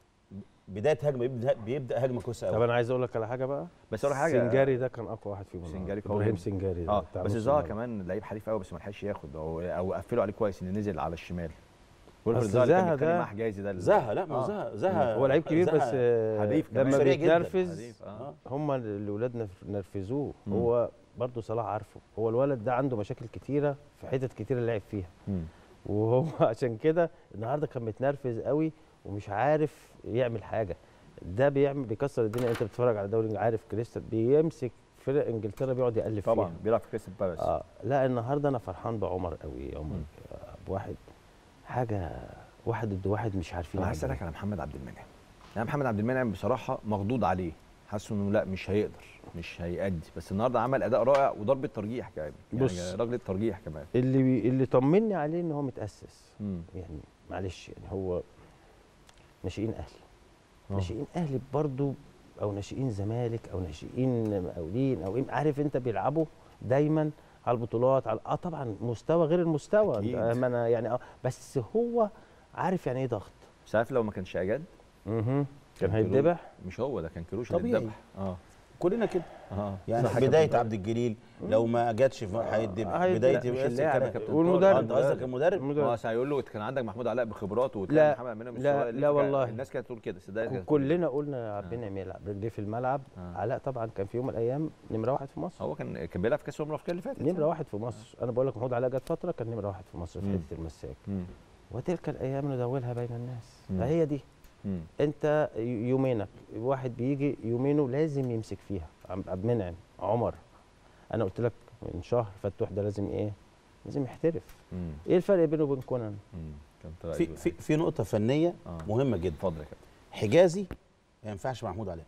بدايه هجمه بيبدا بيبدا هجمه كويسه طب قوي انا عايز اقول لك على حاجه بقى بس اقول لك حاجه سنجاري ده كان اقوى واحد فيهم سنجاري قوي ابراهيم جدا. سنجاري ده اه بتاع بس نص زها الملعب. كمان لعيب حريف قوي بس ما لحقش ياخد او او قفلوا عليه كويس ان نزل على الشمال ويلفرد بس زها اللي كان زها بيتكلم ده- مع حجازي ده اللي- زها لا ما آه. زها زها هو لعيب كبير زها بس آه، حريف كمان. لما سريع جدا. بيتنرفز حريف، آه. هم اللي ولاد نرف- نرفزوه مم. هو برضه صلاح عارفه هو الولد ده عنده مشاكل كتيره في حتت كتيره لعب فيها مم. وهو عشان كده النهارده كان متنرفز قوي ومش عارف يعمل حاجه ده بيعمل بيكسر الدنيا انت بتتفرج على دوري عارف كريستال بيمسك فرق انجلترا بيقعد يالف طبعا فيها بيلعب في كريستال بالاس اه لا النهارده انا فرحان بعمر قوي يا عمر بواحد حاجه واحد ضد واحد مش عارفين انا عايز يعملوا اسالك على محمد عبد المنعم يعني محمد عبد المنعم بصراحه مخضوض عليه حاسه انه لا مش هيقدر مش هيأدي بس النهارده عمل اداء رائع وضربه ترجيح كمان يعني بص. رجله ترجيح كمان اللي بي اللي طمني عليه ان هو متاسس مم. يعني معلش يعني هو ناشئين اهلي آه. ناشئين اهلي برضو او ناشئين زمالك او ناشئين مقاولين او إيه، عارف انت بيلعبوا دايما على البطولات على اه طبعا مستوى غير المستوى أكيد. أنت- ما انا يعني اه بس هو عارف يعني ايه ضغط مش عارف لو ما كانش اجاد اها كان كان هيتذبح مش هو ده كان كروش طبيعي. اللي اتذبح اه كلنا كده اه يعني صح يا بدايه كابتن عبد الجليل لو ما جاتش في هيدي هيدي- بدايه لا، مش نفس اللاعب يا الكلام. كابتن والمدرب. آه، انت قصدك المدرب المدرب. هو هيقول له كان عندك محمود علاء بخبرات لا، وتلاقي محمد امام مش لا، صغير. لا ليه فكان- والله. الناس كانت تقول كده صدقني كانت تقول كلنا قلنا عبد المنعم يلعب رجليه في الملعب آه. علاء طبعا كان في يوم من الايام نمره واحد في مصر هو كان كان بيلعب في كاس الامم الافريقيه اللي فاتت نمره واحد في مصر انا بقول لك محمود علاء جت فتره كان نمره واحد في مصر في مم. حته المساك مم. وتلك الايام ندولها بين الناس مم. فهي دي مم. انت يومينك واحد بيجي يومينه لازم يمسك فيها عم- عبد المنعم عمر انا قلت لك من شهر فتوح ده لازم ايه لازم يحترف مم. ايه الفرق بينه وبين كونان مم. كان طلع في يقول في في نقطه فنيه آه. مهمه جدا اتفضل يا كابتن حجازي ما ينفعش مع محمود علاء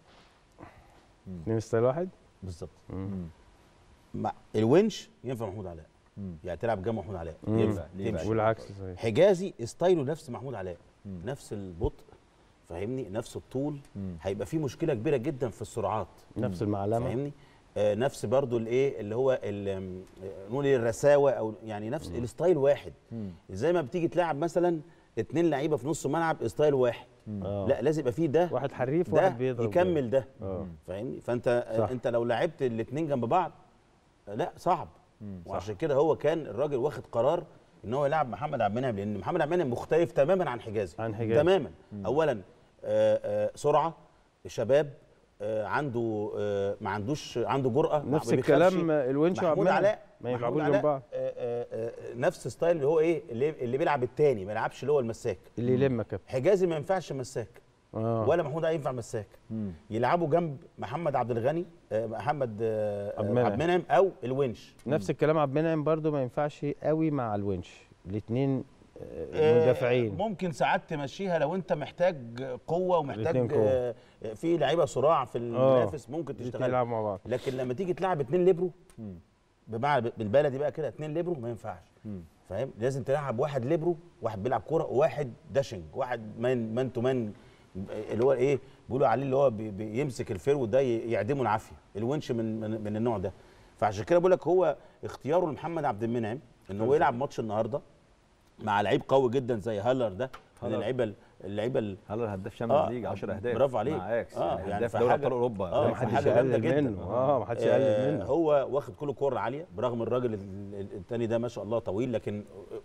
اتنين ستايل واحد بالظبط مم. مع الونش ينفع محمود علاء مم. يعني تلعب جنب محمود علاء مم. ينفع ليه بقى؟ تمشي والعكس صحيح حجازي ستايله نفس محمود علاء مم. نفس البطء فاهمني نفس الطول مم. هيبقى في مشكله كبيره جدا في السرعات نفس المعلمه فاهمني آه نفس برضو الايه اللي هو ال- آم، آه، نقول إيه الرساوه او يعني نفس الستايل واحد مم. زي ما بتيجي تلعب مثلا اتنين لعيبه في نص ملعب ستايل واحد آه. لا لازم يبقى فيه ده واحد حريف ده وواحد بيضرب يكمل ده اه فاهمني فانت صح. صح. انت لو لعبت الاثنين جنب بعض لا صعب مم. وعشان كده هو كان الراجل واخد قرار ان هو يلعب محمد عبد المنعم لان محمد عبد المنعم مختلف تماما عن حجازي عن حجازي. تماما اولا آه آه سرعه شباب آه عنده آه ما عندوش عنده جرأه ما نفس بيخافش. الكلام الونش وعبد محمود المنعم. علاء ما محمود يلعبوش علاء، جنب بعض آه آه آه نفس ستايل اللي هو ايه اللي, اللي بيلعب التاني ما يلعبش اللي هو المساك اللي يلمك يا كابتن. حجازي ما ينفعش مساك اه ولا محمود علاء ينفع مساك مم. يلعبوا جنب محمد عبد الغني آه، محمد آه، عبد آه، المنعم. عبد المنعم او الونش نفس الكلام عبد المنعم برضو ما ينفعش قوي مع الونش الاثنين آه، مدافعين ممكن ساعات تمشيها لو انت محتاج قوه الاتنين ومحتاج قوة. آه، في لعيبه صراع في المنافس ممكن الاثنين تشتغل يلعبوا مع بعض لكن لما تيجي تلعب اتنين ليبرو مم. بمعنى بالبلدي بقى كده اتنين ليبرو ما ينفعش مم. فاهم لازم تلعب واحد ليبرو واحد بيلعب كوره وواحد داشنج واحد مان مان تو مان اللي هو ايه بيقولوا عليه اللي هو بي- بيمسك الفيرو ده ي- يعدمه العافيه الونش من من, من النوع ده فعشان كده بقول لك هو اختياره لمحمد عبد المنعم ان هو يلعب ماتش النهارده مع لعيب قوي جدا زي هالر ده من هالر. اللعيبه اللعيبه ال- هلا هداف شامبيونز آه، ليج 10 اهداف برافو عليك. مع اياكس آه، يعني يعني هداف في دوري حاجة- ابطال اوروبا آه، هداف في محدش حاجة جامدة يقلل جدا. منه اه محدش آه، يقلل منه هو واخد كل الكور العاليه برغم الراجل ال- ال- التاني ده ما شاء الله طويل لكن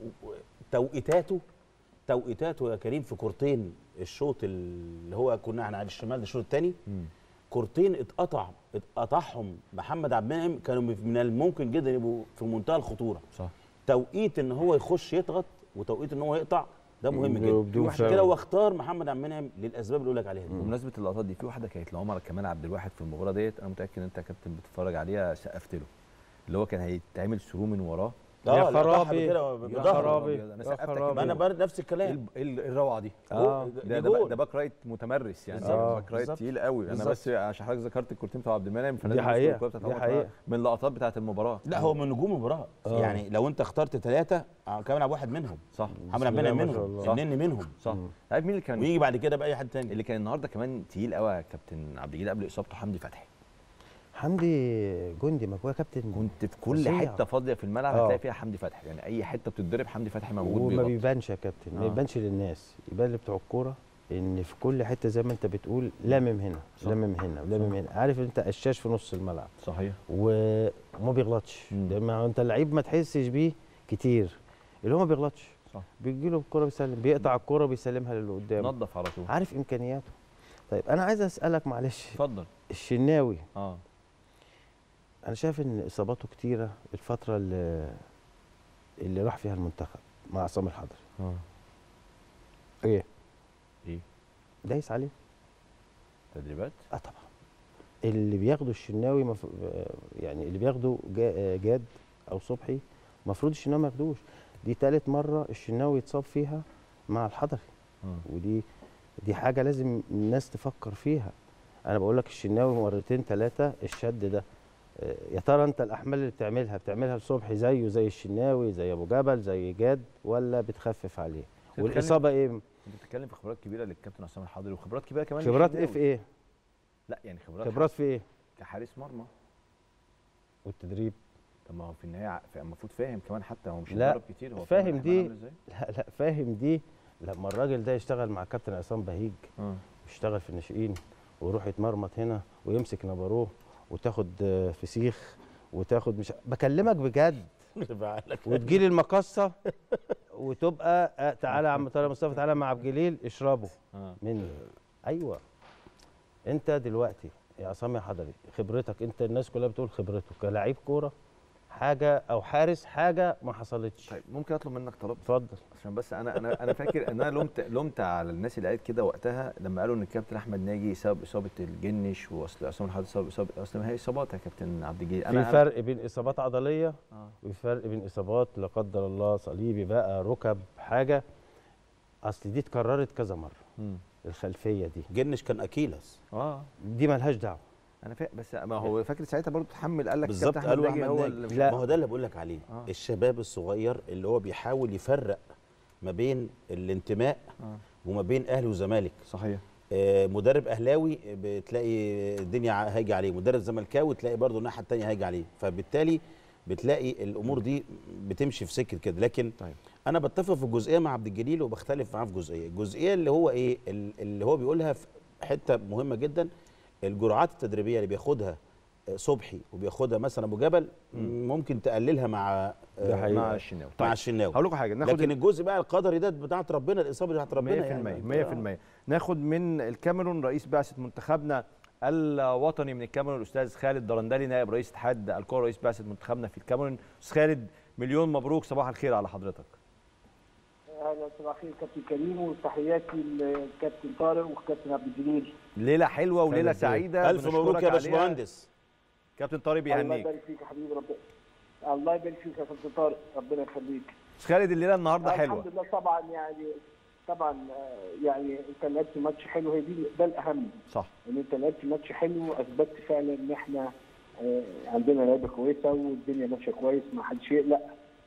توقيتاته توقيتاته يا كريم في كورتين الشوط اللي هو كنا احنا على الشمال ده الشوط الثاني مم. كورتين اتقطع اتقطعهم محمد عبد المنعم كانوا من الممكن جدا يبقوا في منتهى الخطوره صح توقيت ان هو يخش يضغط وتوقيت ان هو يقطع ده مهم بدون جدا عشان فاول. كده هو اختار محمد عبد المنعم للاسباب اللي اقول لك عليها دي بمناسبه اللقطات دي في واحده كانت لعمر كمال عبد الواحد في المباراه ديت انا متاكد ان انت يا كابتن بتتفرج عليها سقفت له اللي هو كان هيتعمل ثرو من وراه يا لا، قطعها خرابي. كده يا بظهره خرابي. أبيض، انا يا سقفتك خرابي. ما انا برضه نفس ايه الكلام الب- إيه ال- إيه الروعه دي آه، ده دي ده, جول. ده باك رايت متمرس يعني بالظبط. ده باك رايت بالظبط. تقيل قوي انا بالظبط. بس عشان حضرتك ذكرت الكورتين بتوع عبد المنعم فلازم دي نذكر حقيقة. الكورة بتاعت دي عمر حقيقة. كمال من اللقطات بتاعت المباراه لا هو من نجوم المباراه آه. يعني لو انت اخترت ثلاثه كمان العب واحد منهم صح محمد عبد المنعم الله ما شاء منهم الله. النني منهم صح عارف مين اللي كان ويجي بعد كده باي حد تاني اللي كان النهارده كمان تقيل قوي يا كابتن عبد الجليل قبل اصابته حمدي فتحي حمدي جندي ما هو كابتن كنت في كل فظيع. حته فاضيه في الملعب آه. هتلاقي فيها حمدي فتحي يعني اي حته بتتضرب حمدي فتحي موجود وما بيغطي. بيبانش يا كابتن ما آه. يبانش للناس يبان لبتوع الكوره ان في كل حته زي ما انت بتقول لامم هنا صح. لامم هنا ولامم هنا عارف انت قشاش في نص الملعب صحيح و- وما بيغلطش مم. لما انت اللعيب ما تحسش بيه كتير اللي هو ما بيغلطش صح. بيجي له الكوره بيسلم بيقطع الكوره بيسلمها للي قدامه نظف على طول عارف امكانياته طيب انا عايز اسالك معلش اتفضل الشناوي اه انا شايف ان اصاباته كتيره الفتره اللي اللي راح فيها المنتخب مع عصام الحضري اه ايه ايه دايس عليه تدريبات اه طبعا اللي بياخده الشناوي مف... آه، يعني اللي بياخده جا... آه، جاد او صبحي المفروض الشناوي ما ياخدوش دي تالت مره الشناوي يتصاب فيها مع الحضري اه ودي دي حاجه لازم الناس تفكر فيها انا بقول لك الشناوي مرتين ثلاثه الشد ده آه، يا ترى انت الاحمال اللي بتعملها بتعملها لصبحي زيه زي الشناوي زي ابو جبل زي جاد ولا بتخفف عليه بتتكلم- والاصابه ايه انت بتتكلم في خبرات كبيره للكابتن عصام الحضري وخبرات كبيره كمان خبرات ايه للشناوي. في ايه لا يعني خبرات خبرات في ايه كحارس مرمى والتدريب طب ما هو في النهايه ع- المفروض فاهم كمان حتى هو مش لا، هيتدرب كتير هو فاهم الأحمال دي. عاملة إزاي. لا لا فاهم دي لما الراجل ده يشتغل مع كابتن عصام بهيج اه يشتغل في الناشئين ويروح يتمرمط هنا ويمسك نبروه وتاخد آه، فسيخ وتاخد مش بكلمك بجد بعقلك. وتجيلي المقصه وتبقى آه، تعالى يا عم طارق مصطفى تعالى مع عبد الجليل اشربه آه. مني ايوه انت دلوقتي يا عصام يا حضري خبرتك انت الناس كلها بتقول خبرته كلاعب كوره حاجه او حارس حاجه ما حصلتش طيب ممكن اطلب منك طلب اتفضل عشان بس انا انا انا فاكر ان انا لومت لومت على الناس اللي قالت كده وقتها لما قالوا ان الكابتن احمد ناجي سبب اصابه الجنش واصل عصام الحضري سبب اصابه اصل ما هي اصابات يا كابتن عبد الجليل في أنا- فرق بين اصابات عضليه آه. وفي فرق بين اصابات لا قدر الله صليبي بقى ركب حاجه اصل دي اتكررت كذا مره مم. الخلفيه دي جنش كان اكيلس اه دي ملهاش دعوه انا فاكر بس ما هو فاكر ساعتها برضه تحمل قال لك بالظبط كابتن قالوا ناجي احمد هو ناجي اللي لا. ما هو ده اللي بقول لك عليه آه. الشباب الصغير اللي هو بيحاول يفرق ما بين الانتماء آه. وما بين اهلي وزمالك صحيح آه، مدرب اهلاوي بتلاقي الدنيا ع- هايجه عليه مدرب زملكاوي تلاقي برضه الناحيه الثانيه هايجه عليه فبالتالي بتلاقي الامور دي بتمشي في سكه كده لكن طيب. انا بتفق في جزئيه مع عبد الجليل وبختلف معاه في جزئيه الجزئيه اللي هو ايه ال- اللي هو بيقولها في حته مهمه جدا الجرعات التدريبيه اللي بياخدها آه، صبحي وبياخدها مثلا ابو جبل ممكن تقللها مع ده آه، حقيقي. مع الشناوي مع طيب الشناوي هقول لكم حاجه ناخد لكن الجزء بقى القدري ده بتاعت ربنا الاصابه بتاعت 100% ربنا يعني 100% ناخد من الكاميرون رئيس بعثه منتخبنا الوطني من الكاميرون الاستاذ خالد درندلي نائب رئيس اتحاد الكره رئيس بعثه منتخبنا في الكاميرون استاذ خالد مليون مبروك صباح الخير على حضرتك اهلا صباح الخير كابتن كريم وتحياتي للكابتن طارق والكابتن عبد الجليل ليله حلوه وليله خالد بيه. سعيده الف مبروك بنشكرك يا عليها. باشمهندس كابتن طارق الله بيهنيك يبارك فيك يا حبيبي ربنا الله يبارك فيك يا كابتن طارق ربنا يخليك استاذ خالد الليله النهارده آه، حلوه الحمد لله طبعا يعني طبعا آه، يعني انت لعبت ماتش حلو هي دي ده الاهم صح ان انت لعبت ماتش حلو واثبتت فعلا ان احنا آه، عندنا لعيبه كويسه والدنيا ماشيه كويس ما حدش يقلق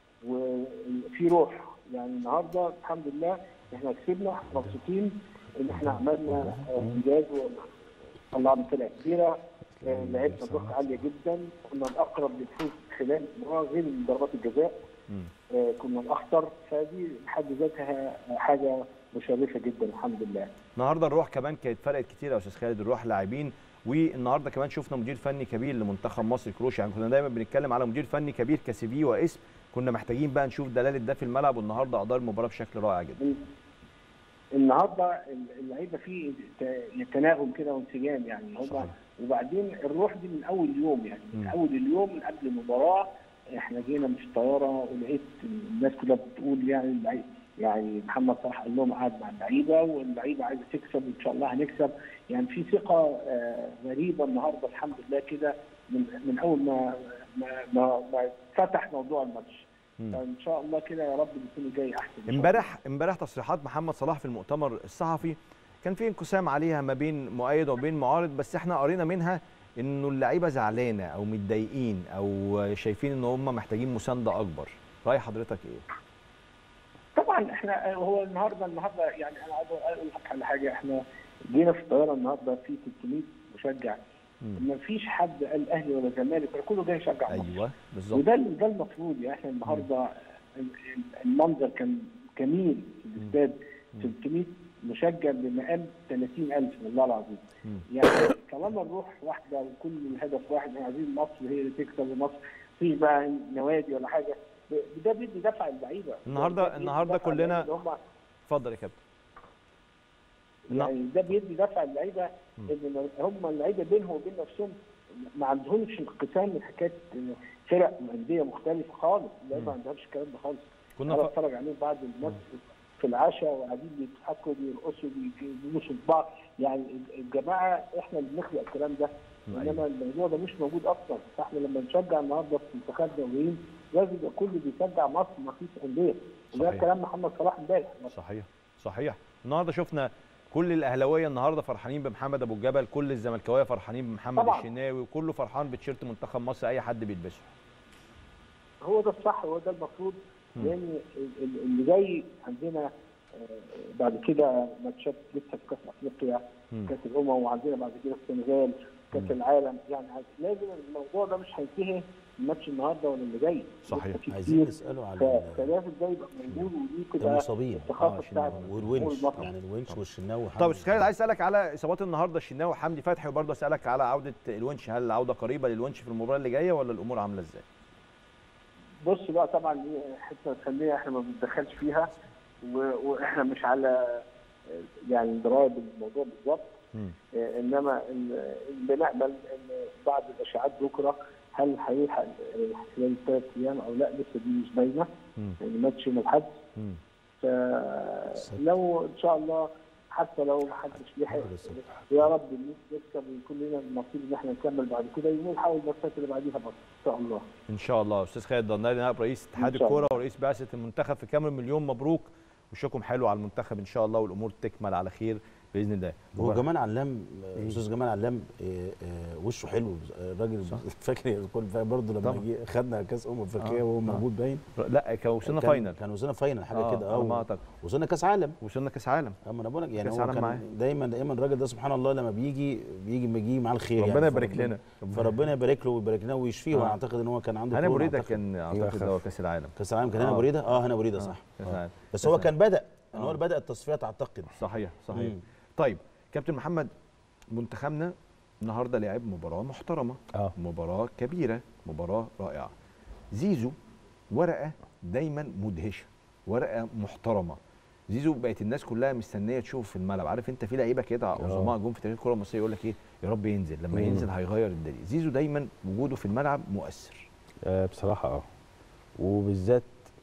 وفي روح يعني النهارده الحمد لله احنا كسبنا احنا مبسوطين ان احنا عملنا آه، انجاز وطلعنا فرقه كبيره آه، لعبنا ضغط عاليه جدا كنا الاقرب للفوز خلال المباراه غير ضربات الجزاء مم. آه، كنا الاخطر فدي بحد ذاتها حاجه مشرفه جدا الحمد لله النهارده الروح كمان كانت فرقت كتير يا استاذ خالد الروح لاعبين والنهارده كمان شفنا مدير فني كبير لمنتخب مصر كروش يعني كنا دايما بنتكلم على مدير فني كبير كسي في واسم كنا محتاجين بقى نشوف دلاله ده في الملعب والنهارده ادار المباراه بشكل رائع جدا النهارده اللعيبه فيه ت- تناغم كده وانسجام يعني هم صحيح. وبعدين الروح دي من اول يوم يعني من مم. اول اليوم من قبل المباراه احنا جينا مش طياره ولقيت الناس كلها بتقول يعني اللعيبة يعني محمد صلاح قال لهم قعد مع اللعيبه واللعيبه عايزه تكسب وان شاء الله هنكسب يعني في ثقه آه، غريبه النهارده الحمد لله كده من من اول ما ما ما, ما فتح موضوع الماتش مم. فان شاء الله كده يا رب يكون الجاي احسن إن شاء الله. امبارح امبارح تصريحات محمد صلاح في المؤتمر الصحفي كان في انقسام عليها ما بين مؤيد وبين معارض بس احنا قرينا منها انه اللعيبه زعلانه او متضايقين او شايفين ان هم محتاجين مسانده اكبر راي حضرتك ايه طبعا احنا هو النهارده النهارده يعني انا عايز اقول لك على حاجه احنا جينا في الطياره النهارده في 300 مشجع مم. ما فيش حد قال اهلي ولا زمالك كله جاي يشجع مصر ايوه بالظبط وده ال- ده المفروض يعني احنا النهارده ال- ال- المنظر كان جميل في الاستاد 300 مشجع بمقام 30000 والله العظيم مم. يعني طالما الروح واحده وكل الهدف واحد احنا عايزين مصر هي اللي تكسب ومصر مفيش بقى نوادي ولا حاجه ده بيدي دفع اللعيبه النهاردة- ده بيدي النهاردة دفع كلنا- اللعيبة اللي هم اتفضل يا كابتن نعم. يعني ده بيدي دفع اللعيبه ان هم اللعيبه بينهم وبين نفسهم ما عندهمش انقسام من حكايه فرق وانديه مختلفه خالص اللعيبه ما عندهمش الكلام ده خالص كنا انا ف... بتفرج عليهم بعد الماتش في العشاء وقاعدين بيضحكوا بيرقصوا بيبوسوا في بعض يعني الجماعه احنا اللي بنخلق الكلام ده انما الموضوع ده مش موجود اصلا فاحنا لما نشجع النهارده في منتخبنا وين لازم يبقى كله بيشجع مصر ما فيش انديه وده صحيح. كلام محمد صلاح امبارح صحيح صحيح النهارده شفنا كل الاهلاويه النهارده فرحانين بمحمد ابو الجبل كل الزملكاويه فرحانين بمحمد طبعاً. الشناوي وكله فرحان بتيشيرت منتخب مصر اي حد بيلبسه هو ده الصح هو ده المفروض لان ال- ال- اللي جاي عندنا آه، بعد كده ماتشات لسه في كاس افريقيا مم. كاس الامم وعندنا بعد كده السنغال كاس العالم يعني عايز- لازم الموضوع ده مش هينتهي الماتش النهارده ولا اللي جاي صحيح. لسه في عايزين كتير. نساله على ف- ال- فلازم ده يبقى موجود ودي تبقى المصابين الثقافه آه، بتاعت والونش المطعم. يعني الونش والشناوي طب استاذ خالد عايز اسالك على اصابات النهارده الشناوي وحمدي فتحي وبرضه اسالك على عوده الونش هل العوده قريبه للونش في المباراه اللي جايه ولا الامور عامله ازاي؟ بص بقى طبعا دي حته الفنيه احنا ما بنتدخلش فيها و- واحنا مش على يعني درايه بالموضوع بالظبط مم. آه، انما ال- بنامل ان بعد الاشاعات بكره هل هيلحق آه، خلال ثلاث ايام او لا لسه دي مش باينه مم. يعني ماتش يوم الاحد مم. فلو ان شاء الله حتى لو ما حدش لحق يا رب نكسب ويكون لنا النصيب ان احنا نكمل بعد كده ونحاول الماتشات اللي بعديها برضه ان شاء الله ان شاء الله استاذ خالد ضناري نائب رئيس اتحاد إن شاء الله. الكوره ورئيس بعثه المنتخب في كاميرون مليون مبروك وشكم حلو على المنتخب ان شاء الله والامور تكمل على خير باذن الله هو جمال علام استاذ جمال علام آه، آه، وشه حلو الراجل فاكر كل برضه لما طبعا. جه خدنا كاس امم افريقيا آه، وهو آه. موجود باين لا كان وصلنا كان- فاينل كان وصلنا فاينل حاجه آه، كده على ما اه اعتقد وصلنا كاس عالم وصلنا كاس عالم اما انا بقول لك يعني كأس هو عالم كان معاه. دايما دايما الراجل ده سبحان الله لما بيجي بيجي بيجي مع الخير ربنا يعني يبارك فربنا- لنا فربنا يبارك له ويبارك لنا ويشفيه آه. وانا اعتقد ان هو كان عنده هنا كورونا بريده أعتقد. كان اعتقد هو كاس العالم كاس العالم كان هنا آه. بريده اه هنا بريده آه، صح كاس آه. العالم بس كاس هو العالم. كان بدا ان آه. هو اللي بدا التصفيات اعتقد صحيح صحيح مم. طيب كابتن محمد منتخبنا النهارده لعب مباراه محترمه اه مباراه كبيره مباراه رائعه زيزو ورقه دايما مدهشه ورقه محترمه زيزو بقت الناس كلها مستنيه تشوفه في الملعب عارف انت في لعيبه كده عظماء جم في تاريخ الكره المصريه يقول لك ايه يا رب ينزل لما مم. ينزل هيغير الدنيا زيزو دايما وجوده في الملعب مؤثر آه، بصراحه اه وبالذات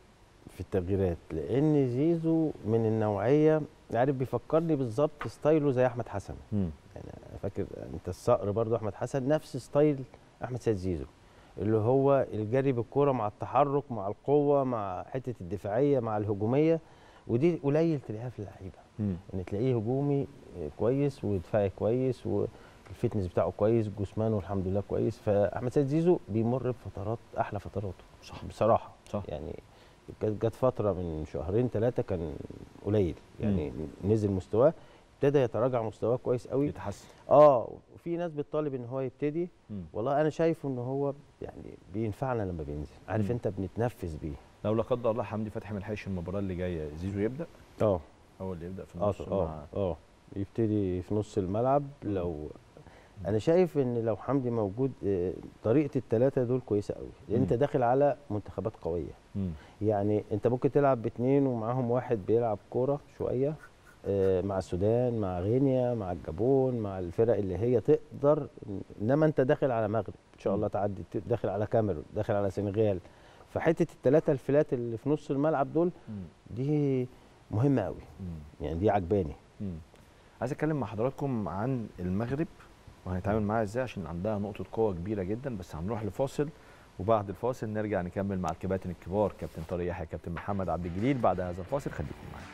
في التغييرات لان زيزو من النوعيه عارف بيفكرني بالظبط ستايله زي احمد حسن يعني أنا فاكر انت الصقر برضو احمد حسن نفس ستايل احمد سيد زيزو اللي هو الجري بالكوره مع التحرك مع القوه مع حته الدفاعيه مع الهجوميه ودي قليل تلاقيها في اللعيبه مم. ان تلاقيه هجومي آه، كويس ودفاعي كويس والفتنس بتاعه كويس جسمانه الحمد لله كويس فاحمد سيد زيزو بيمر بفترات احلى فتراته صح بصراحه صح. يعني كانت جت فتره من شهرين ثلاثه كان قليل يعني نزل مستواه ابتدى يتراجع مستواه كويس قوي يتحسن اه وفي ناس بتطالب ان هو يبتدي مم. والله انا شايف ان هو يعني بينفعنا لما بينزل عارف مم. انت بنتنفس بيه لو لا قدر الله حمدي فتحي ما لحقش المباراه اللي جايه زيزو يبدا اه هو اللي يبدا في اه النص اه مع اه يبتدي في نص الملعب لو انا شايف ان لو حمدي موجود آه، طريقه الثلاثه دول كويسه قوي لان انت مم. داخل على منتخبات قويه مم. يعني انت ممكن تلعب باثنين ومعاهم واحد بيلعب كوره شويه آه، مع السودان مع غينيا مع الجابون مع الفرق اللي هي تقدر انما انت داخل على مغرب ان شاء الله تعدي ت- داخل على كاميرون داخل على سنغال فحته الثلاثه الفلات اللي في نص الملعب دول مم. دي مهمه قوي مم. يعني دي عجباني مم. عايز اتكلم مع حضراتكم عن المغرب وهنتعامل معاها ازاي عشان عندها نقطه قوه كبيره جدا بس هنروح لفاصل وبعد الفاصل نرجع نكمل مع الكباتن الكبار كابتن طارق يحيى كابتن محمد عبد الجليل بعد هذا الفاصل خليكم معانا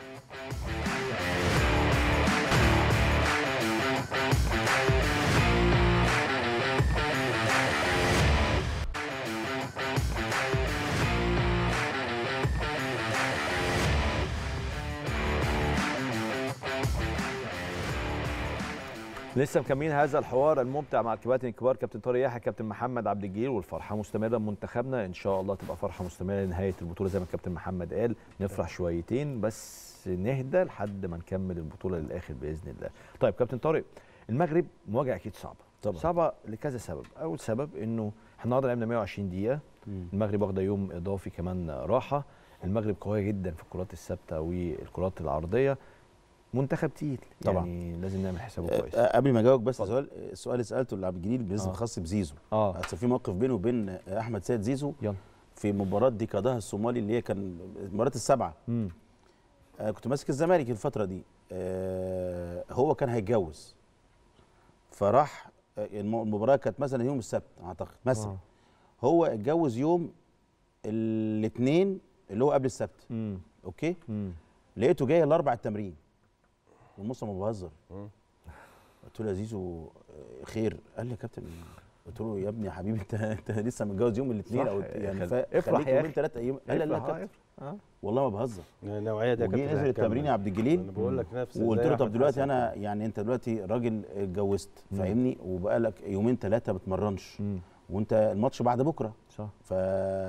لسه مكملين هذا الحوار الممتع مع الكباتن الكبار كابتن طارق يحيى كابتن محمد عبد الجليل والفرحه مستمره بمنتخبنا ان شاء الله تبقى فرحه مستمره لنهايه البطوله زي ما الكابتن محمد قال نفرح شويتين بس نهدى لحد ما نكمل البطوله للاخر باذن الله. طيب كابتن طارق المغرب مواجهه اكيد صعبه طبعا. صعبه لكذا سبب اول سبب انه احنا النهارده لعبنا 120 دقيقه مم. المغرب واخده يوم اضافي كمان راحه المغرب قويه جدا في الكرات الثابته والكرات العرضيه منتخب تقيل طبعا. يعني لازم نعمل حسابه آه، كويس آه، قبل ما اجاوب بس اتفضل. سؤال السؤال اللي سالته لعبد الجليل بالنسبه آه. خاص بزيزو اه اصل في موقف بينه وبين احمد سيد زيزو يلا في مباراه ديكاداها الصومالي اللي هي كان المباراه السبعه امم آه كنت ماسك الزمالك الفتره دي آه هو كان هيتجوز فراح آه، الم- المباراه كانت مثلا يوم السبت اعتقد مثلا آه. هو اتجوز يوم الاثنين اللي هو قبل السبت امم اوكي امم لقيته جاي الاربع التمرين والمصر ما بهزر مم. قلت له يا زيزو آه، خير قال لي يا كابتن قلت له يا ابني يا حبيبي انت انت لسه متجوز يوم الاثنين صح، او يعني خل- فا- افرح خليك يا يومين أخي. ثلاثه ايام قال لي لا يا افرح، كابتن اه والله ما بهزر النوعيه ده وجي كابتن نزل هيكمل. التمرين يا عبد الجليل انا بقول لك نفس وقلت زي له طب أحمد دلوقتي حسن انا يعني انت دلوقتي راجل اتجوزت مم. فاهمني وبقالك يومين ثلاثه ما بتمرنش مم. وانت الماتش بعد بكره صح فا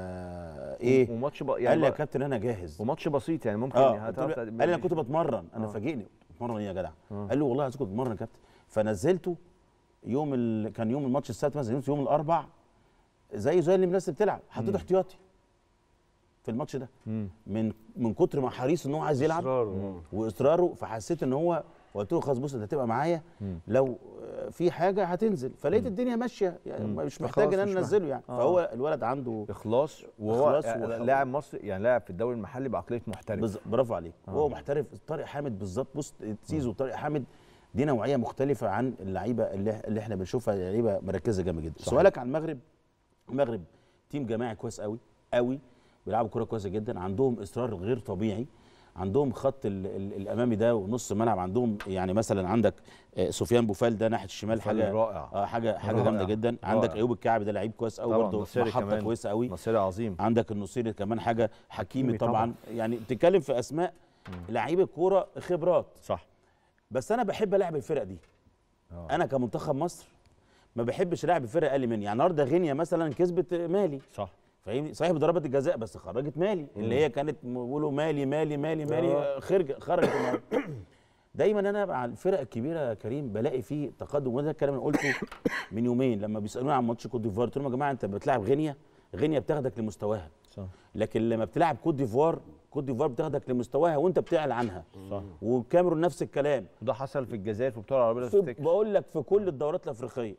ايه وماتش ب... قال يعني لي يا بقى- كابتن انا جاهز وماتش بسيط يعني ممكن اه هتعرف قلت له- تعمل- قال لي انا كنت بتمرن انا آه. فاجئني بتمرن ايه يا جدع آه. قال لي والله عايز كنت بتمرن يا كابتن فنزلته يوم ال... كان يوم الماتش السبت مثلا نزلته يوم الاربع زي زي اللي الناس اللي بتلعب حطيته احتياطي في الماتش ده مم. من من كتر ما حريص ان هو عايز يلعب إصراره. واصراره فحسيت ان هو قلت له خلاص بص انت هتبقى معايا مم. لو آه، في حاجه هتنزل فلقيت الدنيا ماشيه يعني مم. مش فخلاص محتاج ان مش انا انزله يعني آه. فهو الولد عنده اخلاص وهو إخلاص آه، وخلاص. لاعب مصري يعني لاعب في الدوري المحلي بعقليه محترف بز... برافو عليك آه. هو محترف طارق حامد بالظبط بص سيزو وطارق حامد دي نوعيه مختلفه عن اللعيبه اللي, اللي احنا بنشوفها لعيبه مركزه جامد جدا صحيح. سؤالك عن المغرب المغرب تيم جماعي كويس قوي قوي بيلعبوا كوره كويسه جدا عندهم اصرار غير طبيعي عندهم خط ال ال الامامي ده ونص ملعب عندهم يعني مثلا عندك آه، سفيان بوفال ده ناحيه الشمال بوفال حاجه رائع. اه حاجه حاجه رائع. جامده جدا عندك رائع. ايوب الكعبي ده لعيب كويس قوي طبعا برضه نصيري محطه كمان. كويسه قوي نصيري عظيم عندك النصيري كمان حاجه حكيمي حكيمي طبعا, طبعاً. يعني بتتكلم في اسماء لعيبه كوره خبرات صح بس انا بحب العب الفرق دي آه. انا كمنتخب مصر ما بحبش العب الفرق اقل مني يعني النهارده غينيا مثلا كسبت مالي صح فاهمني صحيح بضربات الجزاء بس خرجت مالي اللي هي كانت م- بيقولوا مالي مالي مالي مالي آه. آه، خرج خرجت النهارده دايما انا مع الفرق الكبيره يا كريم بلاقي فيه تقدم وده الكلام اللي قلته من يومين لما بيسالوني عن ماتش كوت ديفوار قلت لهم يا جماعه انت بتلعب غينيا غينيا بتاخدك لمستواها صح لكن لما بتلعب كوت ديفوار كوت ديفوار بتاخدك لمستواها وانت بتعلى عنها صح والكاميرون نفس الكلام وده حصل في الجزائر في البطوله العربيه لو في تفتكر بقول لك في كل الدورات الافريقيه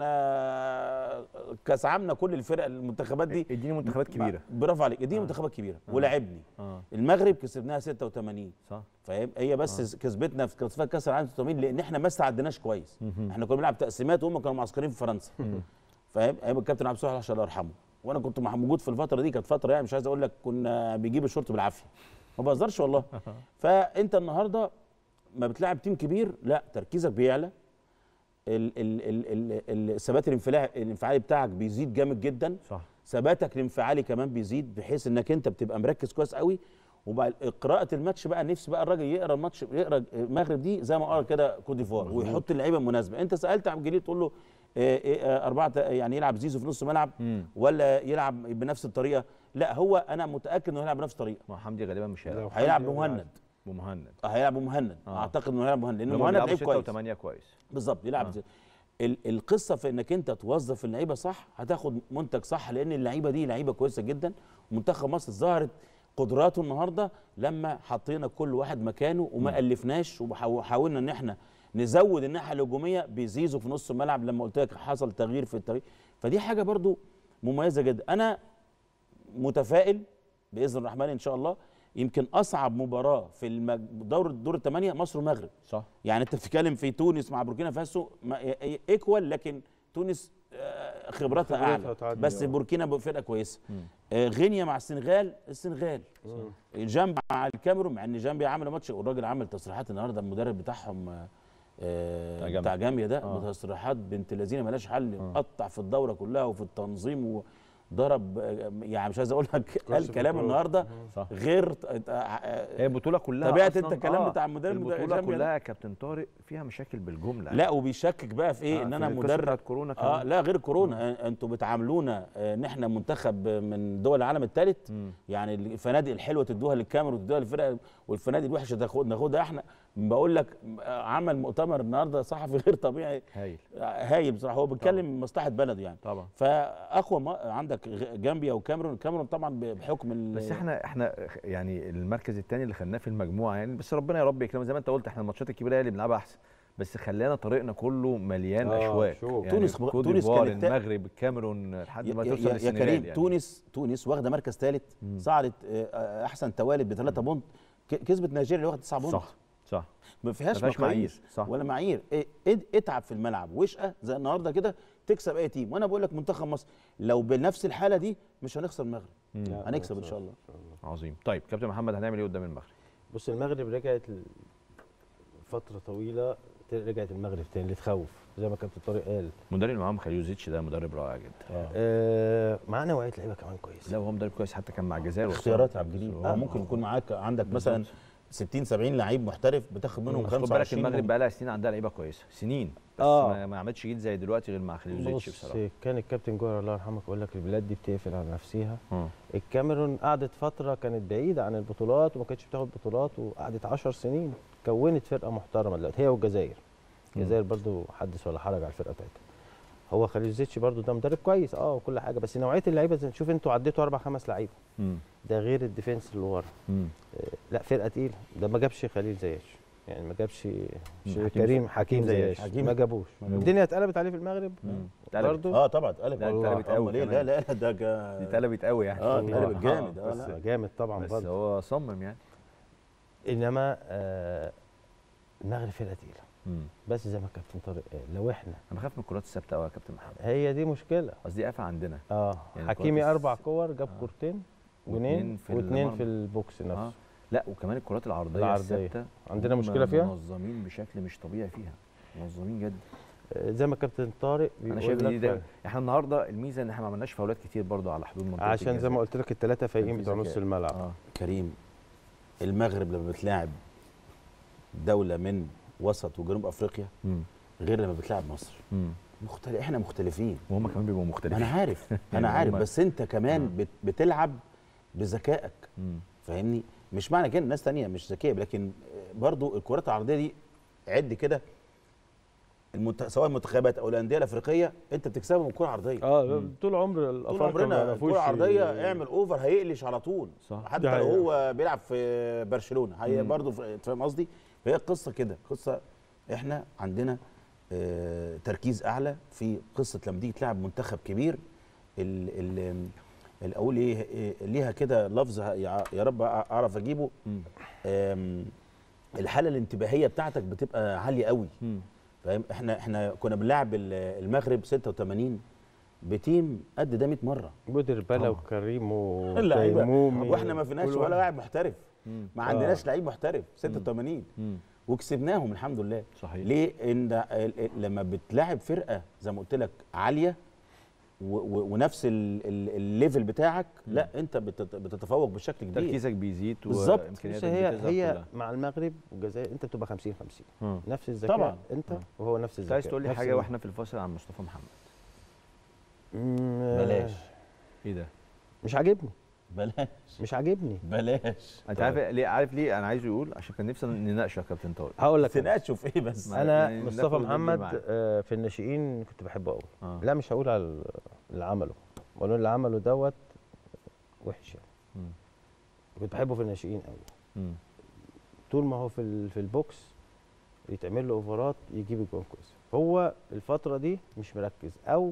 احنا كاس عامنا كل الفرق المنتخبات دي اديني منتخبات كبيره برافو عليك دي منتخبات كبيره ولعبني اه المغرب كسبناها 86 صح فاهم هي بس كسبتنا في تصفيات كاس العالم 86 لان احنا ما استعدناش كويس احنا كنا بنلعب تقسيمات وهم كانوا معسكرين في فرنسا فاهم ايام الكابتن عبد الصالح الله يرحمه وانا كنت مع- موجود في الفتره دي كانت فتره يعني مش عايز اقول لك كنا بيجيب الشورت بالعافيه ما بهزرش والله فانت النهارده ما بتلعب تيم كبير لا تركيزك بيعلى ال- ال- ال- ال- الثبات الانفعالي الانفعالي بتاعك بيزيد جامد جدا صح ثباتك الانفعالي كمان بيزيد بحيث انك انت بتبقى مركز كويس قوي وبقى قراءة الماتش بقى نفسي بقى الراجل يقرا الماتش يقرا المغرب دي زي ما قرا كده كوت ديفوار ويحط اللعيبه المناسبه انت سالت عبد الجليل تقول له آه، آه، أربعة يعني يلعب زيزو في نص ملعب مم. ولا يلعب بنفس الطريقة لا هو أنا متأكد إنه هيلعب بنفس الطريقة ما حمدي غالبا مش لو هيلعب هيلعب حمدي بمهند بمهند آه، هيلعب بمهند آه. أعتقد إنه هيلعب بمهند لأن لما مهند بيلعبوا لعيب 6 كويس و8 كويس بالظبط يلعب آه. زي- ال- القصه في انك انت توظف اللعيبه صح هتاخد منتج صح لان اللعيبه دي لعيبه كويسه جدا ومنتخب مصر ظهرت قدراته النهارده لما حطينا كل واحد مكانه وما الفناش وحاولنا ان احنا نزود الناحيه الهجوميه بزيزو في نص الملعب لما قلت لك حصل تغيير في الطريق فدي حاجه برضو مميزه جدا انا متفائل باذن الرحمن ان شاء الله يمكن اصعب مباراه في المج... دور دور الثمانيه مصر والمغرب صح يعني انت بتتكلم في تونس مع بوركينا فاسو ايكوال لكن تونس آه، خبراتها خبراتها اعلى تعدي، بس آه. بوركينا فرقه كويسه آه، غينيا مع السنغال السنغال جنب مع الكاميرون مع ان جامبيا عمل ماتش والراجل عمل تصريحات النهارده المدرب بتاعهم آه، آه، بتاع جامبيا. بتاع جامبيا ده آه. تصريحات بنت لذينه مالهاش حل قطع في الدوره كلها وفي التنظيم وضرب آه، يعني مش عايز اقول لك قال في كلام الكورة. النهارده صح غير آه، آه، هي البطوله كلها تابعت أصلاً- انت الكلام آه، بتاع المدرب بتاع البطوله جامبيا ده؟ كلها يا كابتن طارق فيها مشاكل بالجمله لا وبيشكك بقى في ايه آه، ان في انا القصة مدرب بتاعت كورونا اه كمان. لا غير كورونا آه، انتوا بتعاملونا آه، ان احنا منتخب من دول العالم الثالث مم. يعني الفنادق الحلوه تدوها للكاميرون وتدوها للفرق والفنادق الوحشه تاخد ناخدها احنا بقول لك آه، عمل مؤتمر النهارده صحفي غير طبيعي هايل آه، هايل بصراحه هو بيتكلم مصلحه بلده يعني طبعا فاقوى ما عندك غ- جامبيا وكاميرون الكاميرون طبعا بحكم ال- بس احنا احنا يعني المركز الثاني اللي خدناه في المجموعه يعني بس ربنا يا رب يكرمنا زي ما انت قلت احنا الماتشات الكبيره هي اللي بنلعبها احسن بس خلينا طريقنا كله مليان آه، اشواك شوف. يعني تونس- كوت تونس ديفوار، كانت تا- المغرب الكاميرون لحد ما يا- توصل يا, يا للسنغال كريم يعني. تونس تونس واخده مركز ثالث صعدت آه، احسن توالد بثلاثه بونت ك- كسبت نيجيريا اللي واخده 9 بونت صح صح ما فيهاش ما فيهاش معايير، مقاييس صح. ولا معايير إيه إد- اتعب في الملعب واشقى زي النهارده كده تكسب اي تيم وانا بقول لك منتخب مصر لو بنفس الحاله دي مش هنخسر المغرب لا، هنكسب ان لا، شاء الله عظيم طيب كابتن محمد هنعمل ايه قدام المغرب بص المغرب رجعت ل- فتره طويله ت- رجعت المغرب تاني اللي تخوف زي ما كابتن طارق قال المدرب اللي معاهم خليوزيتش ده مدرب رائع جدا آه معاه نوعيه لعيبه كمان كويس لا هو مدرب كويس حتى كان مع الجزائر اختيارات يا عبد الجليل آه. اه ممكن يكون معاك عندك مثلا 60 70 لعيب محترف بتاخد منهم بس خد بالك 25 المغرب بقى لها سنين عندها لعيبه كويسه سنين بس آه. ما, ما عملتش جيل زي دلوقتي غير مع خليلوزيتش بص بصراحه كان الكابتن جوهر الله يرحمه يقول لك البلاد دي بتقفل على نفسها مم. الكاميرون قعدت فتره كانت بعيده عن البطولات وما كانتش بتاخد بطولات وقعدت 10 سنين كونت فرقه محترمه دلوقتي هي والجزائر الجزائر برضو حدث ولا حرج على الفرقه بتاعتها هو خليل زيتش برضو ده مدرب كويس اه وكل حاجه بس نوعيه اللعيبه زي شوف انتوا عديتوا اربع خمس لعيبه مم. ده غير الديفنس اللي ورا مم. لا فرقه تقيله ده ما جابش خليل زياش يعني ما جابش حكيم كريم زي- حكيم حكيم زياش حكيم. ما جابوش ما جابوش. الدنيا اتقلبت عليه في المغرب مم. اتقلبت. برضو اه طبعا اتقلب لا، والله. اتقلبت قوي أمال إيه؟ كمان. لا لا ده جا- دي اتقلبت قوي يعني اه والله. اتقلبت جامد اه بس- لا جامد طبعا بس برضه هو صمم يعني انما آه المغرب فرقه تقيله مم. بس زي ما الكابتن طارق قال لو احنا انا بخاف من الكرات الثابته قوي يا كابتن محمد هي دي مشكله قصدي قافه عندنا اه يعني حكيمي كويس. اربع كور جاب آه. كورتين واتنين جونين في واثنين المرمى. في البوكس نفسه آه. لا وكمان الكرات العرضيه العرضية. الثابته عندنا هم مشكله فيها منظمين بشكل مش طبيعي فيها منظمين جدا آه، زي ما الكابتن طارق انا بيقول شايف لك دي ده احنا النهارده الميزه ان احنا ما عملناش فاولات كتير برضو على حدود منطقه عشان زي الجزاء. ما قلت لك الثلاثه فايقين كان في بتوع نص ذكاء. الملعب اه كريم المغرب لما بتلاعب دوله من وسط وجنوب افريقيا مم. غير لما بتلاعب مصر مم. مختلف احنا مختلفين وهم كمان بيبقوا ما مختلفين انا عارف يعني انا عارف هم- بس انت كمان آه. بت بتلعب بذكائك مم. فاهمني مش معنى كده الناس تانية مش ذكيه لكن برضو الكرات العرضيه دي عد كده المنت... سواء المنتخبات او الانديه الافريقيه انت بتكسبهم كره عرضيه اه طول عمر طول الافارقه ما عمرنا يعرفوش الكره العرضيه ي- اعمل اوفر هيقلش على طول صح. حتى ده لو حقيقة. هو بيلعب في برشلونه هي مم. برضه في- فاهم قصدي فهي القصه كده قصه احنا عندنا آه تركيز اعلى في قصه لما تيجي تلعب منتخب كبير ال ال ال- اقول ايه إيه، ليها كده لفظ ه- يا يا رب اعرف اجيبه مم. آم، الحاله الانتباهيه بتاعتك بتبقى عاليه قوي مم. فاهم احنا احنا كنا بنلعب ال- المغرب 86 بتيم قد ده 100 مره بودر بلا آه. وكريم اللعيبه وتيمومي واحنا ما فيناش كل ولا واحد. لاعب محترف مم. ما آه. عندناش لعيب محترف 86 مم. وكسبناهم الحمد لله صحيح ليه ان ال- ال- لما بتلاعب فرقه زي ما قلت لك عاليه و- و- ونفس ال- ال- الليفل بتاعك لا انت بتت- بتتفوق بشكل كبير تركيزك بيزيد بالظبط. بص وامكانياتك هي بتظهر هي كلها. مع المغرب والجزائر انت بتبقى 50 50 مم. نفس الذكاء طبعاً. انت آه. وهو نفس انت الذكاء عايز تقول لي نفس حاجه ال- واحنا في الفاصل عن مصطفى محمد مم، بلاش ايه ده مش عاجبني بلاش مش عاجبني بلاش انت عارف ليه عارف ليه انا عايزه يقول عشان كان نفسي نناقشه يا كابتن طارق هقول لك أنا. تناقشوا في ايه بس ما- انا يعني مصطفى ناخد ونجيب محمد معاه. آه، في الناشئين كنت بحبه قوي آه. لا مش هقول على اللي عمله بقول اللي عمله دوت وحش يعني مم. كنت بحبه في الناشئين قوي مم. طول ما هو في ال- في البوكس يتعمل له اوفرات يجيب اجوان كويس هو الفتره دي مش مركز او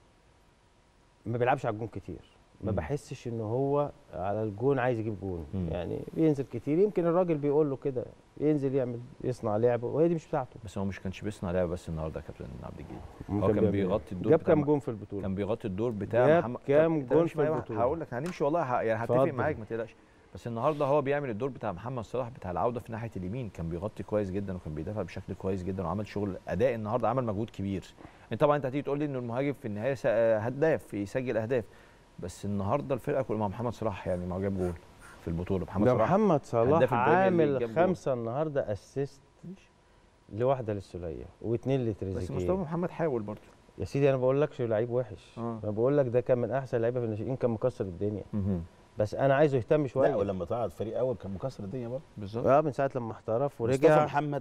ما بيلعبش على الجون كتير ما مم. بحسش ان هو على الجون عايز يجيب جون مم. يعني بينزل كتير يمكن الراجل بيقول له كده ينزل يعمل يصنع لعبه وهي دي مش بتاعته بس هو مش كانش بيصنع لعبه بس النهارده يا كابتن عبد الجليل ممكن هو كان بيعمل- بيغطي الدور جاب بتاع كام م- جون في البطوله كان بيغطي الدور بتاع جاب محمد كام طب- طب جون امشي في معايا، البطولة؟ هقول لك هنمشي والله ه- يعني هتفق اتفضل. معاك ما تقلقش بس النهارده هو بيعمل الدور بتاع محمد صلاح بتاع العوده في ناحيه اليمين كان بيغطي كويس جدا وكان بيدافع بشكل كويس جدا وعمل شغل اداء النهارده عمل مجهود كبير انت طبعا انت هتيجي تقول لي ان المهاجم في النهايه س- هداف يسجل اهداف بس النهارده الفرقه كلها مع محمد صلاح يعني ما هو جاب جول في البطوله محمد ده صلاح محمد صلاح هداف البريمير ليج عامل جاب جول. خمسه النهارده اسيست لواحده للسوليه واثنين بس مصطفى لتريزيجيه محمد حاول برضه يا سيدي انا بقول لكش لعيب وحش آه. انا بقول لك ده كان من احسن لعيبه في الناشئين كان مكسر الدنيا بس انا عايزه يهتم لا شويه ولما طلع فريق اول كان مكسر الدنيا برضه بالظبط اه من ساعه لما احترف مصطفى ورجع محمد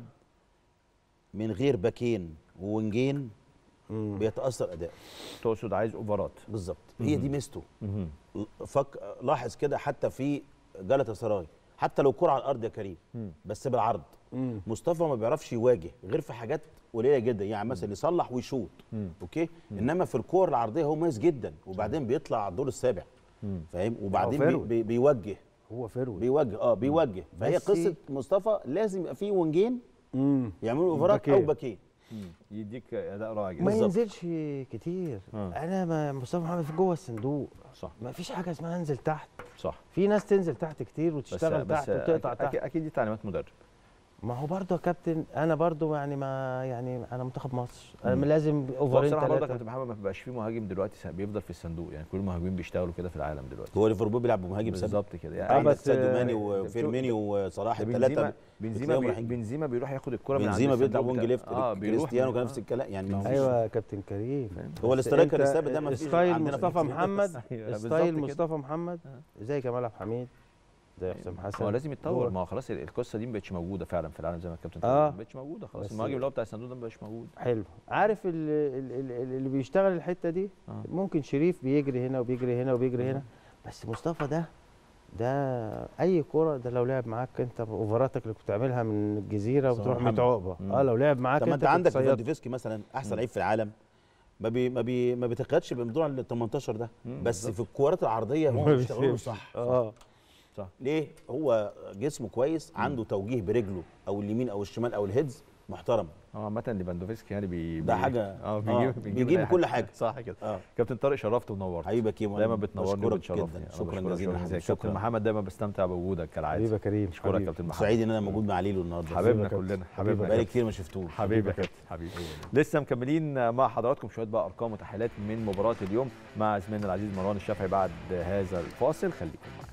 من غير باكين وونجين مم. بيتاثر اداء تقصد عايز اوفرات بالظبط هي دي ميزته مهم. فك لاحظ كده حتى في جلطة سراي حتى لو كرة على الارض يا كريم مم. بس بالعرض مم. مصطفى ما بيعرفش يواجه غير في حاجات قليله جدا يعني مثلا يصلح ويشوط مم. اوكي انما في الكور العرضيه هو مميز جدا وبعدين بيطلع على الدور السابع مم. فاهم وبعدين هو بي فيرود. بي بيوجه هو فيرود بيوجه اه بيوجه فهي بس- قصه مصطفى لازم يبقى فيه ونجين مم. يعملوا اوفرات او باكين. باكين يديك اداء رائع ما جدا بالظبط. ينزلش كتير آه. انا ما مصطفى محمد في جوه الصندوق صح ما فيش حاجه اسمها انزل تحت صح في ناس تنزل تحت كتير بس وتشتغل بس تحت وتقطع أكيد, تحت اكيد دي تعليمات مدرب ما هو برضه يا كابتن انا برضه يعني ما يعني انا منتخب مصر انا مم. لازم هو اوفرين بصراحه برضه يا ثلاثه كابتن محمد ما بقاش فيه مهاجم دلوقتي س- بيفضل في الصندوق يعني كل المهاجمين بيشتغلوا كده في العالم دلوقتي هو ليفربول بيلعب بمهاجم ثابت بالظبط كده آه، يعني عندك بس، ساديو آه، ماني ده وفيرمينيو وصلاح ده الثلاثه بنزيما بنزيما بتلاقيهم بي رايحين. بنزيما بيروح ياخد الكره من عند بنزيما بيطلع الصندوق وينج بتاع- ليفت اه بيروح كريستيانو كده. كان نفس الكلام يعني ما هوش- ايوه يا كابتن كريم هو بس الاسترايكر أنت الثابت ده ما فيش ستايل عندنا في مصطفى المكسيك. محمد أيوة، بالظبط ستايل كده. مصطفى محمد زي كمال عبد الحميد زي حسام حسن هو لازم يتطور هو- ما هو خلاص ال- القصه دي ما بقتش موجوده فعلا في العالم زي ما الكابتن آه. آه. ما بقتش موجوده خلاص بس- المهاجم اللي هو بتاع الصندوق ده ما بقاش موجود حلو عارف ال- ال- ال- اللي بيشتغل الحته دي آه. ممكن شريف بيجري هنا وبيجري هنا وبيجري هنا بس مصطفى ده ده اي كوره ده لو لعب معاك انت اوفراتك اللي كنت بتعملها من الجزيره صح. وتروح محمد. متعوقبه مم. اه لو لعب معاك طب ما انت كنت عندك تصيده. فالديفيسكي مثلا احسن لعيب في العالم ما بي ما بي ما بيتقيدش بموضوع ال 18 ده مم، بس بالظبط. في الكورات العرضيه هو ما بيشتغلوا بيسيبش. صح اه صح ليه هو جسمه كويس عنده توجيه برجله او اليمين او الشمال او الهيدز محترم هو عامه ليفاندوفسكي يعني بي ده بي- حاجة- اه آه، بيجيب بيجيب أي كل حاجة. صح كده اه كابتن طارق شرفت ونورت حبيبي يا كيمو دايما أنا بتنورني بشكرك وبتشرفني جدا أنا شكرا بشكرك جزيلا شكراً يا جزيلا. حبيبي كابتن شكرا محمد دايما بستمتع بوجودك كالعاده حبيبي يا كريم اشكرك حبيبي. كابتن محمد سعيد ان انا موجود مع ليلو النهارده حبيبنا كابتن. كلنا حبيبي حبيبنا يا بقالي كابتن. كتير ما شفتوش حبيبي يا كابتن حبيبي لسه مكملين مع حضراتكم شويه بقى ارقام وتحليلات من مباراه اليوم مع زميلنا العزيز مروان الشافعي بعد هذا الفاصل خليكم معانا